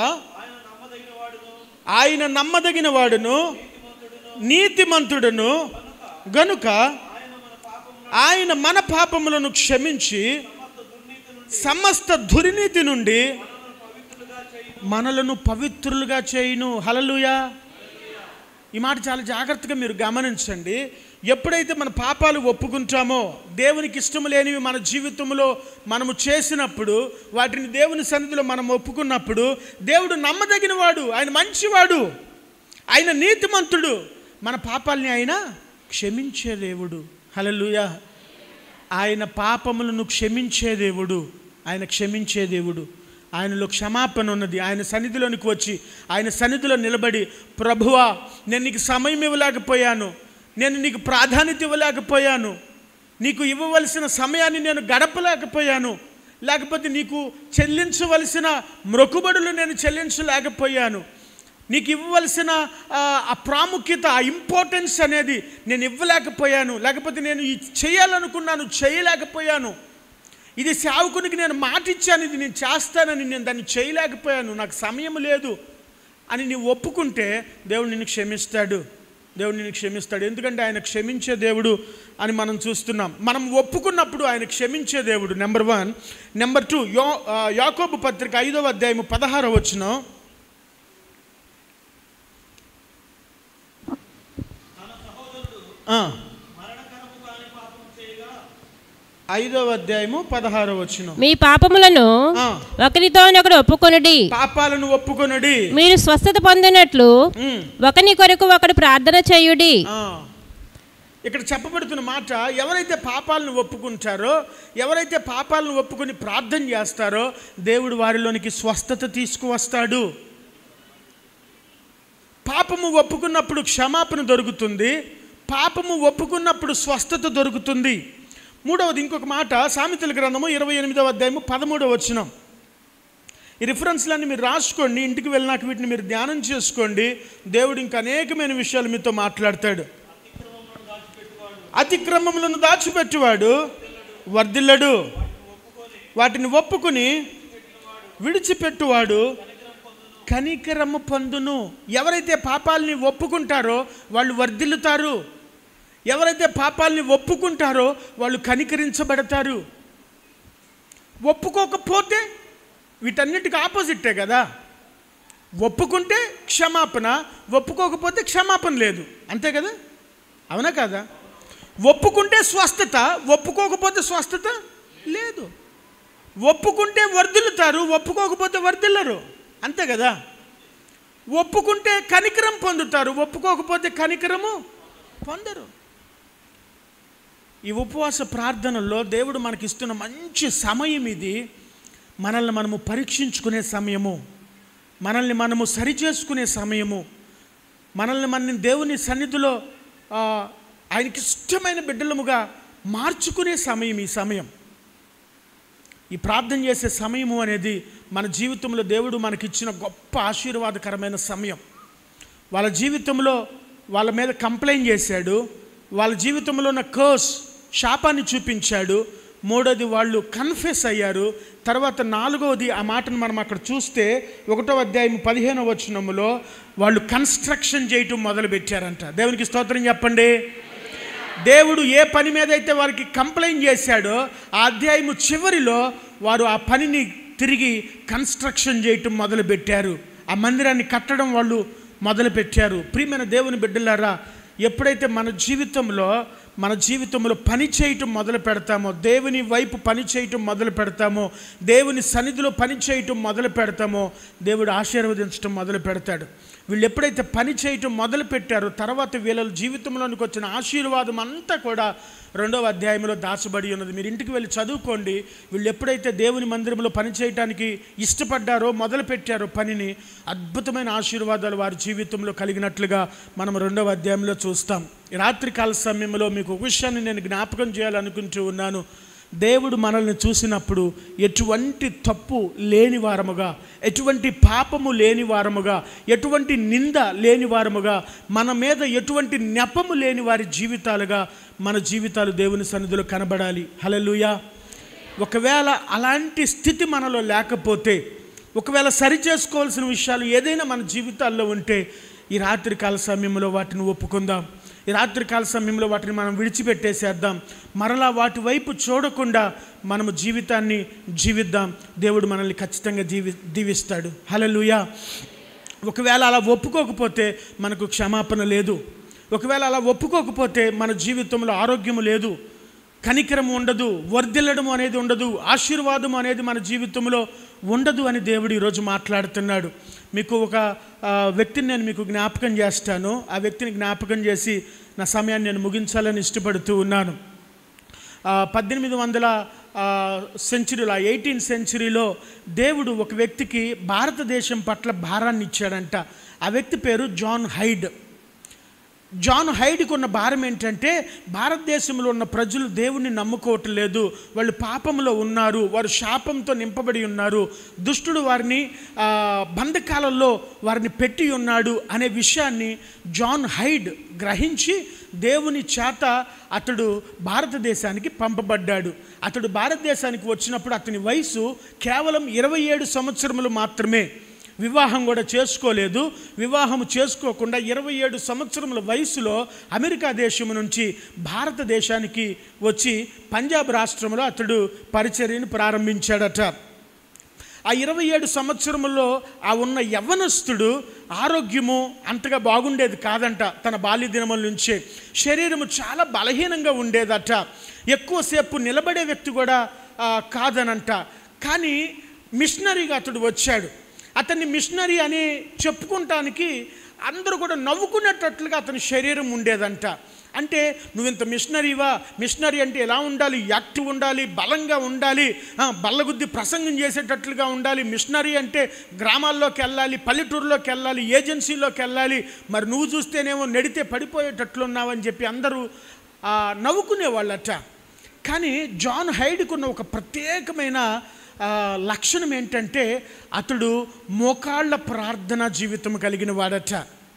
ఆయన నమ్మదగిన వాడును నీతిమంతుడును గనుక ఆయన మన పాపములను క్షమించి సమస్త దుర్నీతి నుండి మనలను పవిత్రులుగా చేయును హలలుయా ఈ మాట చాలా జాగ్రత్తగా మీరు గమనించండి ఎప్పుడైతే మన పాపాలు ఒప్పుకుంటామో దేవునికి ఇష్టం లేనివి మన జీవితంలో మనము చేసినప్పుడు వాటిని దేవుని సన్నిధిలో మనం ఒప్పుకున్నప్పుడు దేవుడు నమ్మదగిన వాడు ఆయన మంచివాడు ఆయన నీతిమంతుడు మన పాపాలని ఆయన క్షమించే దేవుడు హలలుయ ఆయన పాపములను క్షమించే దేవుడు ఆయన క్షమించే దేవుడు ఆయనలో క్షమాపణ ఉన్నది ఆయన సన్నిధిలోనికి వచ్చి ఆయన సన్నిధిలో నిలబడి ప్రభువా నేను నీకు సమయం ఇవ్వలేకపోయాను నేను నీకు ప్రాధాన్యత ఇవ్వలేకపోయాను నీకు ఇవ్వవలసిన సమయాన్ని నేను గడపలేకపోయాను లేకపోతే నీకు చెల్లించవలసిన మొక్కుబడులు నేను చెల్లించలేకపోయాను నీకు ఇవ్వవలసిన ఆ, ఆ ప్రాముఖ్యత ఆ ఇంపార్టెన్స్ అనేది నేను ఇవ్వలేకపోయాను లేకపోతే నేను ఇది చేయాలనుకున్నాను చేయలేకపోయాను ఇది సేవకునికి నేను మాట ఇచ్చాను ఇది నేను చేస్తానని నేను దాన్ని చేయలేకపోయాను నాకు సమయం లేదు అని నీవు ఒప్పుకుంటే దేవుడు నిన్ను క్షమిస్తాడు దేవుడు నిన్ను క్షమిస్తాడు ఎందుకంటే ఆయన క్షమించే దేవుడు అని మనం చూస్తున్నాం మనం ఒప్పుకున్నప్పుడు ఆయన క్షమించే దేవుడు నెంబర్ వన్ నెంబర్ టూ యో ఆ, యాకోబు పత్రిక ఐదవ అధ్యాయము పదహారవ వచ్చిన ఐదవ అధ్యాయము పదహారవ వచ్చిన మీ పాపములను ఒకరితోనొకడు ఒప్పుకొనుడి పాపాలను ఒప్పుకొనుడి మీరు స్వస్థత పొందినట్లు ఉమ్. ఒకని కొరకు ఒకడు ప్రార్థన చేయుడి ఆ. ఇక్కడ చెప్పబడుతున్న మాట ఎవరైతే పాపాలను ఒప్పుకుంటారో ఎవరైతే పాపాలను ఒప్పుకొని ప్రార్థన చేస్తారో దేవుడు వారిలోనికి స్వస్థత తీసుకువస్తాడు పాపము ఒప్పుకున్నప్పుడు క్షమాపణ దొరుకుతుంది పాపము ఒప్పుకున్నప్పుడు స్వస్థత దొరుకుతుంది మూడవది ఇంకొక మాట సామెతల గ్రంథము ఇరవై ఎనిమిదవ అధ్యాయము పదమూడవ వచనం ఈ రిఫరెన్స్లన్నీ మీరు రాసుకోండి ఇంటికి వెళ్ళినాక వీటిని మీరు ధ్యానం చేసుకోండి దేవుడు ఇంకా అనేకమైన విషయాలు మీతో మాట్లాడతాడు అతిక్రమములను దాచిపెట్టువాడు వర్ధిల్లడు వాటిని ఒప్పుకుని విడిచిపెట్టువాడు కనికరము పొందును ఎవరైతే పాపాలని ఒప్పుకుంటారో వాళ్ళు వర్ధిల్లుతారు ఎవరైతే పాపాలని ఒప్పుకుంటారో వాళ్ళు కనికరించబడతారు ఒప్పుకోకపోతే వీటన్నిటికి ఆపోజిటే కదా ఒప్పుకుంటే క్షమాపణ ఒప్పుకోకపోతే క్షమాపణ లేదు అంతే కదా అవునా కదా ఒప్పుకుంటే స్వస్థత ఒప్పుకోకపోతే స్వస్థత లేదు ఒప్పుకుంటే వర్ధిల్లుతారు ఒప్పుకోకపోతే వర్ధిల్లరు అంతే కదా ఒప్పుకుంటే కనికరం పొందుతారు ఒప్పుకోకపోతే కనికరము పొందరు ఈ ఉపవాస ప్రార్థనలో దేవుడు మనకిస్తున్న మంచి సమయం ఇది మనల్ని మనము పరీక్షించుకునే సమయము మనల్ని మనము సరిచేసుకునే సమయము మనల్ని మన దేవుని సన్నిధిలో ఆ, ఆయనకి ఇష్టమైన బిడ్డలముగా మార్చుకునే సమయం ఈ సమయం ఈ ప్రార్థన చేసే సమయము అనేది మన జీవితంలో దేవుడు మనకిచ్చిన గొప్ప ఆశీర్వాదకరమైన సమయం వాళ్ళ జీవితంలో వాళ్ళ మీద కంప్లైంట్ చేశాడు వాళ్ళ జీవితంలో ఉన్న కర్స్ శాపాన్ని చూపించాడు మూడోది వాళ్ళు కన్ఫెస్ అయ్యారు తర్వాత నాలుగవది ఆ మాటను మనం అక్కడ చూస్తే ఒకటో అధ్యాయం పదిహేనవ వచనములో వాళ్ళు కన్స్ట్రక్షన్ చేయటం మొదలుపెట్టారంట దేవునికి స్తోత్రం చెప్పండి దేవుడు ఏ పని మీద అయితే వారికి కంప్లైంట్ చేశాడో ఆ అధ్యాయము చివరిలో వారు ఆ పనిని తిరిగి కన్స్ట్రక్షన్ చేయటం మొదలుపెట్టారు ఆ మందిరాన్ని కట్టడం వాళ్ళు మొదలుపెట్టారు ప్రియమైన దేవుని బిడ్డలారా ఎప్పుడైతే మన జీవితంలో మన జీవితంలో పని చేయటం మొదలు పెడతామో దేవుని వైపు పని చేయటం మొదలు పెడతామో దేవుని సన్నిధిలో పని చేయటం మొదలు పెడతామో దేవుడు ఆశీర్వదించడం మొదలు పెడతాడు వీళ్ళు ఎప్పుడైతే పని చేయటం మొదలు పెట్టారో తర్వాత వీళ్ళ జీవితంలోనికి వచ్చిన ఆశీర్వాదం అంతా కూడా రెండవ అధ్యాయంలో దాచబడి ఉన్నది మీరు ఇంటికి వెళ్ళి చదువుకోండి వీళ్ళు ఎప్పుడైతే దేవుని మందిరంలో పని చేయటానికి ఇష్టపడ్డారో మొదలు పెట్టారో పనిని అద్భుతమైన ఆశీర్వాదాలు వారి జీవితంలో కలిగినట్లుగా మనం రెండవ అధ్యాయంలో చూస్తాం ఈ రాత్రికాల సమయంలో మీకు ఒక విషయాన్ని నేను జ్ఞాపకం చేయాలనుకుంటూ ఉన్నాను దేవుడు మనల్ని చూసినప్పుడు ఎటువంటి తప్పు లేని వారముగా ఎటువంటి పాపము లేని వారముగా ఎటువంటి నింద లేని వారముగా మన మీద ఎటువంటి నెపము లేని వారి జీవితాలుగా మన జీవితాలు దేవుని సన్నిధిలో కనబడాలి హలలుయా ఒకవేళ అలాంటి స్థితి మనలో లేకపోతే ఒకవేళ సరి చేసుకోవాల్సిన విషయాలు ఏదైనా మన జీవితాల్లో ఉంటే ఈ రాత్రికాల సమయంలో వాటిని ఒప్పుకుందాం ఈ రాత్రికాల సమయంలో వాటిని మనం విడిచిపెట్టేసేద్దాం మరలా వాటి వైపు చూడకుండా మనము జీవితాన్ని జీవిద్దాం దేవుడు మనల్ని ఖచ్చితంగా జీవి దీవిస్తాడు హలలుయా ఒకవేళ అలా ఒప్పుకోకపోతే మనకు క్షమాపణ లేదు ఒకవేళ అలా ఒప్పుకోకపోతే మన జీవితంలో ఆరోగ్యము లేదు కనికరం ఉండదు వర్ధిల్లడం అనేది ఉండదు ఆశీర్వాదం అనేది మన జీవితంలో ఉండదు అని దేవుడు ఈరోజు మాట్లాడుతున్నాడు మీకు ఒక ఆ, వ్యక్తిని నేను మీకు జ్ఞాపకం చేస్తాను ఆ వ్యక్తిని జ్ఞాపకం చేసి నా సమయాన్ని నేను ముగించాలని ఇష్టపడుతూ ఉన్నాను ఆ, పద్దెనిమిది వందల ఆ, సెంచరీలో ఎయిటీన్ సెంచరీలో దేవుడు ఒక వ్యక్తికి భారతదేశం పట్ల భారాన్ని ఇచ్చాడంట ఆ వ్యక్తి పేరు జాన్ హైడ్ జాన్ హైడ్కి ఉన్న భారం ఏంటంటే భారతదేశంలో ఉన్న ప్రజలు దేవుణ్ణి నమ్ముకోవటం లేదు వాళ్ళు పాపంలో ఉన్నారు వారు శాపంతో నింపబడి ఉన్నారు దుష్టుడు వారిని ఆ, బంధకాలలో వారిని పెట్టి ఉన్నాడు అనే విషయాన్ని జాన్ హైడ్ గ్రహించి దేవుని చేత అతడు భారతదేశానికి పంపబడ్డాడు అతడు భారతదేశానికి వచ్చినప్పుడు అతని వయసు కేవలం ఇరవై ఏడు సంవత్సరములు మాత్రమే వివాహం కూడా చేసుకోలేదు వివాహం చేసుకోకుండా ఇరవై ఏడు సంవత్సరముల వయసులో అమెరికా దేశం నుంచి భారతదేశానికి వచ్చి పంజాబ్ రాష్ట్రంలో అతడు పరిచర్యను ప్రారంభించాడట ఆ ఇరవై ఏడు సంవత్సరములో ఆ ఉన్న యవ్వనస్తుడు ఆరోగ్యము అంతగా బాగుండేది కాదంట తన బాల్య దినముల నుంచే శరీరము చాలా బలహీనంగా ఉండేదట ఎక్కువసేపు నిలబడే వ్యక్తి కూడా ఆ, కాదనంట కానీ మిషనరీగా అతడు వచ్చాడు అతన్ని మిషనరీ అని చెప్పుకుంటానికి అందరూ కూడా నవ్వుకునేటట్లుగా అతని శరీరం ఉండేదంట అంటే నువ్వు ఇంత మిషనరీవా మిషనరీ అంటే ఎలా ఉండాలి యాక్టివ్ ఉండాలి బలంగా ఉండాలి ఆ, బల్లగుద్ది ప్రసంగం చేసేటట్లుగా ఉండాలి మిషనరీ అంటే గ్రామాల్లోకి వెళ్ళాలి పల్లెటూరులోకి వెళ్ళాలి ఏజెన్సీలోకి వెళ్ళాలి మరి నువ్వు చూస్తేనేమో నెడితే పడిపోయేటట్లున్నావని చెప్పి అందరూ ఆ, నవ్వుకునేవాళ్ళట కానీ జాన్ హైడ్కున్న ఒక ప్రత్యేకమైన ఆ, లక్షణం ఏంటంటే అతడు మోకాళ్ళ ప్రార్థన జీవితం కలిగిన వాడట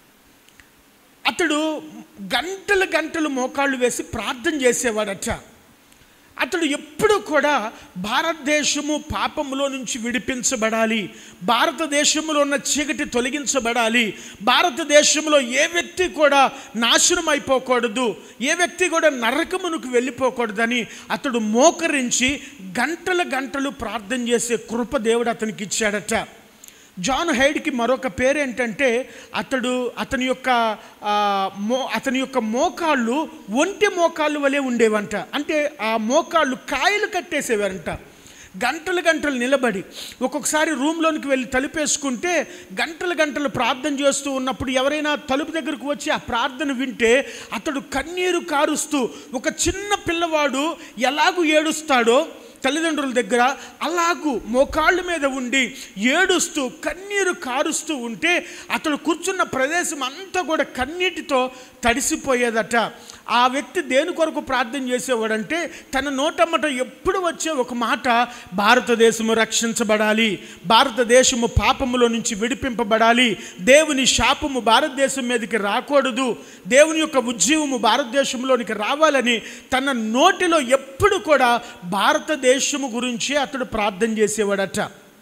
అతడు గంటలు గంటలు మోకాళ్ళు వేసి ప్రార్థన చేసేవాడట అతడు ఎప్పుడు కూడా భారతదేశము పాపములో నుంచి విడిపించబడాలి భారతదేశంలో ఉన్న చీకటి తొలగించబడాలి భారతదేశంలో ఏ వ్యక్తి కూడా నాశనం అయిపోకూడదు ఏ వ్యక్తి కూడా నరకమునకు వెళ్ళిపోకూడదని అతడు మోకరించి గంటల గంటలు ప్రార్థన చేసే కృప దేవుడు అతనికి ఇచ్చాడట జాన్ హైడ్కి మరొక పేరు ఏంటంటే అతడు అతని యొక్క ఆ, మో అతని యొక్క మోకాళ్ళు ఒంటి మోకాళ్ళు వలె ఉండేవంట అంటే ఆ మోకాళ్ళు కాయలు కట్టేసేవారంట గంటలు గంటలు నిలబడి ఒక్కొక్కసారి రూమ్లోనికి వెళ్ళి తలుపేసుకుంటే గంటలు గంటలు ప్రార్థన చేస్తూ ఉన్నప్పుడు ఎవరైనా తలుపు దగ్గరకు వచ్చి ఆ ప్రార్థన వింటే అతడు కన్నీరు కారుస్తూ ఒక చిన్న పిల్లవాడు ఎలాగూ ఏడుస్తాడో తల్లిదండ్రుల దగ్గర అలాగూ మోకాళ్ళ మీద ఉండి ఏడుస్తూ కన్నీరు కారుస్తూ ఉంటే అతడు కూర్చున్న ప్రదేశం అంతా కూడా కన్నీటితో తడిసిపోయేదట ఆ వ్యక్తి దేని కొరకు ప్రార్థన చేసేవాడంటే తన నోటమ్మట ఎప్పుడు వచ్చే ఒక మాట భారతదేశము రక్షించబడాలి భారతదేశము పాపములో నుంచి విడిపింపబడాలి దేవుని శాపము భారతదేశం మీదకి రాకూడదు దేవుని యొక్క ఉజ్జీవము భారతదేశంలోనికి రావాలని తన నోటిలో ఎప్పుడు కూడా భారతదేశము గురించే అతడు ప్రార్థన చేసేవాడట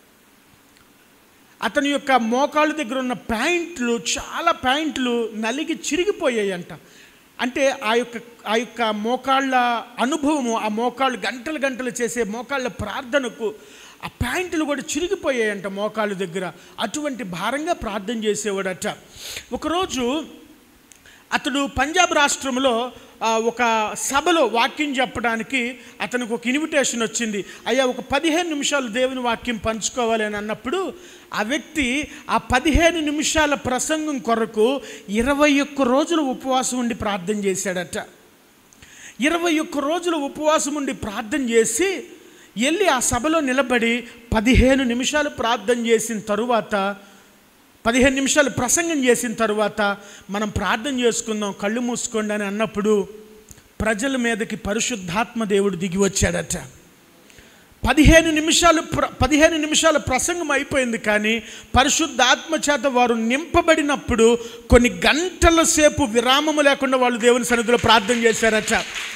అతని యొక్క మోకాళ్ళ దగ్గర ఉన్న ప్యాంట్లు చాలా ప్యాంట్లు నలిగి చిరిగిపోయాయంట అంటే ఆ యొక్క ఆ యొక్క మోకాళ్ళ అనుభవము ఆ మోకాళ్ళు గంటలు గంటలు చేసే మోకాళ్ళ ప్రార్థనకు ఆ ప్యాంట్లు కూడా చిరిగిపోయాయంట మోకాళ్ళ దగ్గర అటువంటి భారంగా ప్రార్థన చేసేవాడట ఒకరోజు అతడు పంజాబ్ రాష్ట్రంలో ఆ, ఒక సభలో వాక్యం చెప్పడానికి అతనికి ఒక ఇన్విటేషన్ వచ్చింది అయ్యా ఒక పదిహేను నిమిషాలు దేవుని వాక్యం పంచుకోవాలి అని అన్నప్పుడు ఆ వ్యక్తి ఆ పదిహేను నిమిషాల ప్రసంగం కొరకు ఇరవై ఒక్క రోజులు ఉపవాసం ఉండి ప్రార్థన చేశాడట ఇరవై ఒక్క రోజులు ఉపవాసం ఉండి ప్రార్థన చేసి వెళ్ళి ఆ సభలో నిలబడి పదిహేను నిమిషాలు ప్రార్థన చేసిన తరువాత పదిహేను నిమిషాలు ప్రసంగం చేసిన తరువాత మనం ప్రార్థన చేసుకుందాం కళ్ళు మూసుకోండి అని అన్నప్పుడు ప్రజల మీదకి పరిశుద్ధాత్మ దేవుడు దిగి వచ్చాడట పదిహేను నిమిషాలు ప్ర పదిహేను నిమిషాల ప్రసంగం అయిపోయింది కానీ పరిశుద్ధాత్మ చేత వారు నింపబడినప్పుడు కొన్ని గంటల సేపు విరామము లేకుండా వాళ్ళు దేవుని సన్నిధిలో ప్రార్థన చేశారట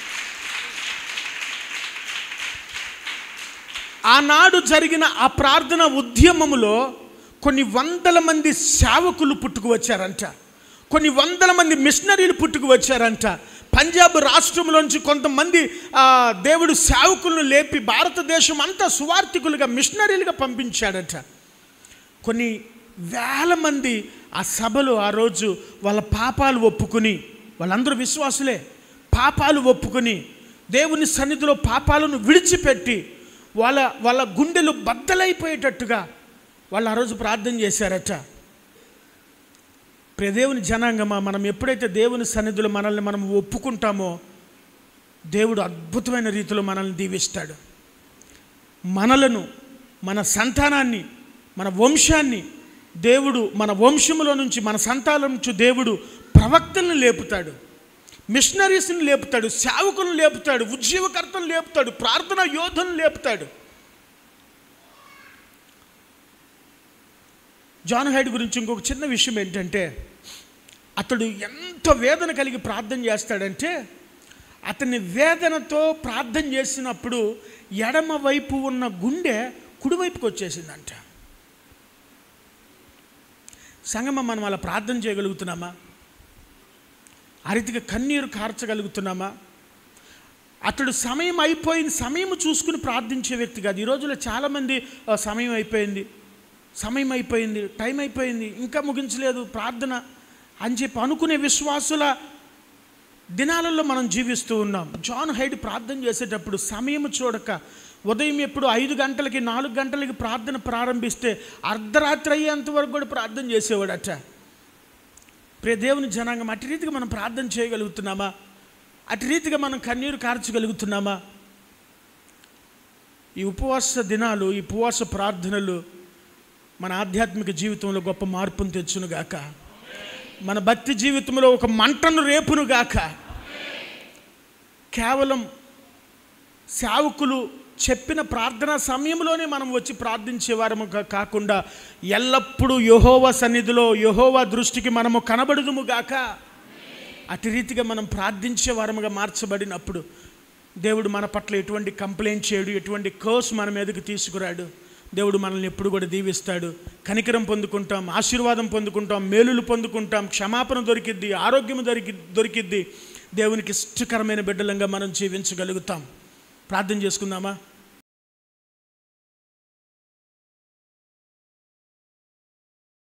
ఆనాడు జరిగిన ఆ ప్రార్థన ఉద్యమములో కొన్ని వందల మంది సేవకులు పుట్టుకు వచ్చారంట కొన్ని వందల మంది మిషనరీలు పుట్టుకు వచ్చారంట పంజాబ్ రాష్ట్రంలోంచి కొంతమంది ఆ, దేవుడు సేవకులను లేపి భారతదేశం అంతా సువార్థికులుగా మిషనరీలుగా పంపించాడట కొన్ని వేల మంది ఆ సభలో ఆ రోజు వాళ్ళ పాపాలు ఒప్పుకుని వాళ్ళందరూ విశ్వాసులే పాపాలు ఒప్పుకుని దేవుని సన్నిధిలో పాపాలను విడిచిపెట్టి వాళ్ళ వాళ్ళ గుండెలు బద్దలైపోయేటట్టుగా వాళ్ళు ఆ రోజు ప్రార్థన చేశారట ప్రియ దేవుని జనాంగమా మనం ఎప్పుడైతే దేవుని సన్నిధిలో మనల్ని మనం ఒప్పుకుంటామో దేవుడు అద్భుతమైన రీతిలో మనల్ని దీవిస్తాడు మనలను మన సంతానాన్ని మన వంశాన్ని దేవుడు మన వంశములో నుంచి మన సంతానం నుంచి దేవుడు ప్రవక్తలను లేపుతాడు మిషనరీస్ని లేపుతాడు సేవకులను లేపుతాడు ఉద్యోగకర్తను లేపుతాడు ప్రార్థన యోధులను లేపుతాడు జాన్ హైడ్ గురించి ఇంకొక చిన్న విషయం ఏంటంటే అతడు ఎంత వేదన కలిగి ప్రార్థన చేస్తాడంటే అతని వేదనతో ప్రార్థన చేసినప్పుడు ఎడమ వైపు ఉన్న గుండె కుడివైపుకి వచ్చేసిందంట సంగమ మనం అలా ప్రార్థన చేయగలుగుతున్నామా ఆ రీతిగా కన్నీరు కార్చగలుగుతున్నామా అతడు సమయం అయిపోయింది సమయం చూసుకుని ప్రార్థించే వ్యక్తి కాదు ఈ రోజుల్లో చాలామంది "ఆ, సమయం అయిపోయింది సమయం అయిపోయింది టైం అయిపోయింది ఇంకా ముగించలేదు ప్రార్థన అని చెప్పి అనుకునే విశ్వాసుల దినాలలో మనం జీవిస్తూ ఉన్నాం జాన్ హైడ్ ప్రార్థన చేసేటప్పుడు సమయం చూడక ఉదయం ఎప్పుడు ఐదు గంటలకి నాలుగు గంటలకి ప్రార్థన ప్రారంభిస్తే అర్ధరాత్రి అయ్యేంత వరకు కూడా ప్రార్థన చేసేవాడట ప్రియ దేవుని జనాంగం అటు రీతిగా మనం ప్రార్థన చేయగలుగుతున్నామా అటు రీతిగా మనం కన్నీరు కార్చగలుగుతున్నామా ఈ ఉపవాస దినాలు ఈ ఉపవాస ప్రార్థనలు మన ఆధ్యాత్మిక జీవితంలో గొప్ప మార్పును తెచ్చునుగాక మన భక్తి జీవితంలో ఒక మంటను రేపునుగాక కేవలం సేవకులు చెప్పిన ప్రార్థనా సమయంలోనే మనం వచ్చి ప్రార్థించే వారము కా- కాకుండా ఎల్లప్పుడూ యహోవా సన్నిధిలో యహోవా దృష్టికి మనము కనబడుదుము గాక అటు రీతిగా మనం ప్రార్థించే వారముగా మార్చబడినప్పుడు దేవుడు మన పట్ల ఎటువంటి కంప్లైంట్ చేయడు ఎటువంటి కోర్స్ మన మీదకి తీసుకురాడు దేవుడు మనల్ని ఎప్పుడు కూడా దీవిస్తాడు కనికరం పొందుకుంటాం ఆశీర్వాదం పొందుకుంటాం మేలులు పొందుకుంటాం క్షమాపణ దొరికిద్ది ఆరోగ్యం దొరికి దొరికిద్ది దేవునికి ఇష్టకరమైన బిడ్డలంగా మనం జీవించగలుగుతాం ప్రార్థన చేసుకుందామా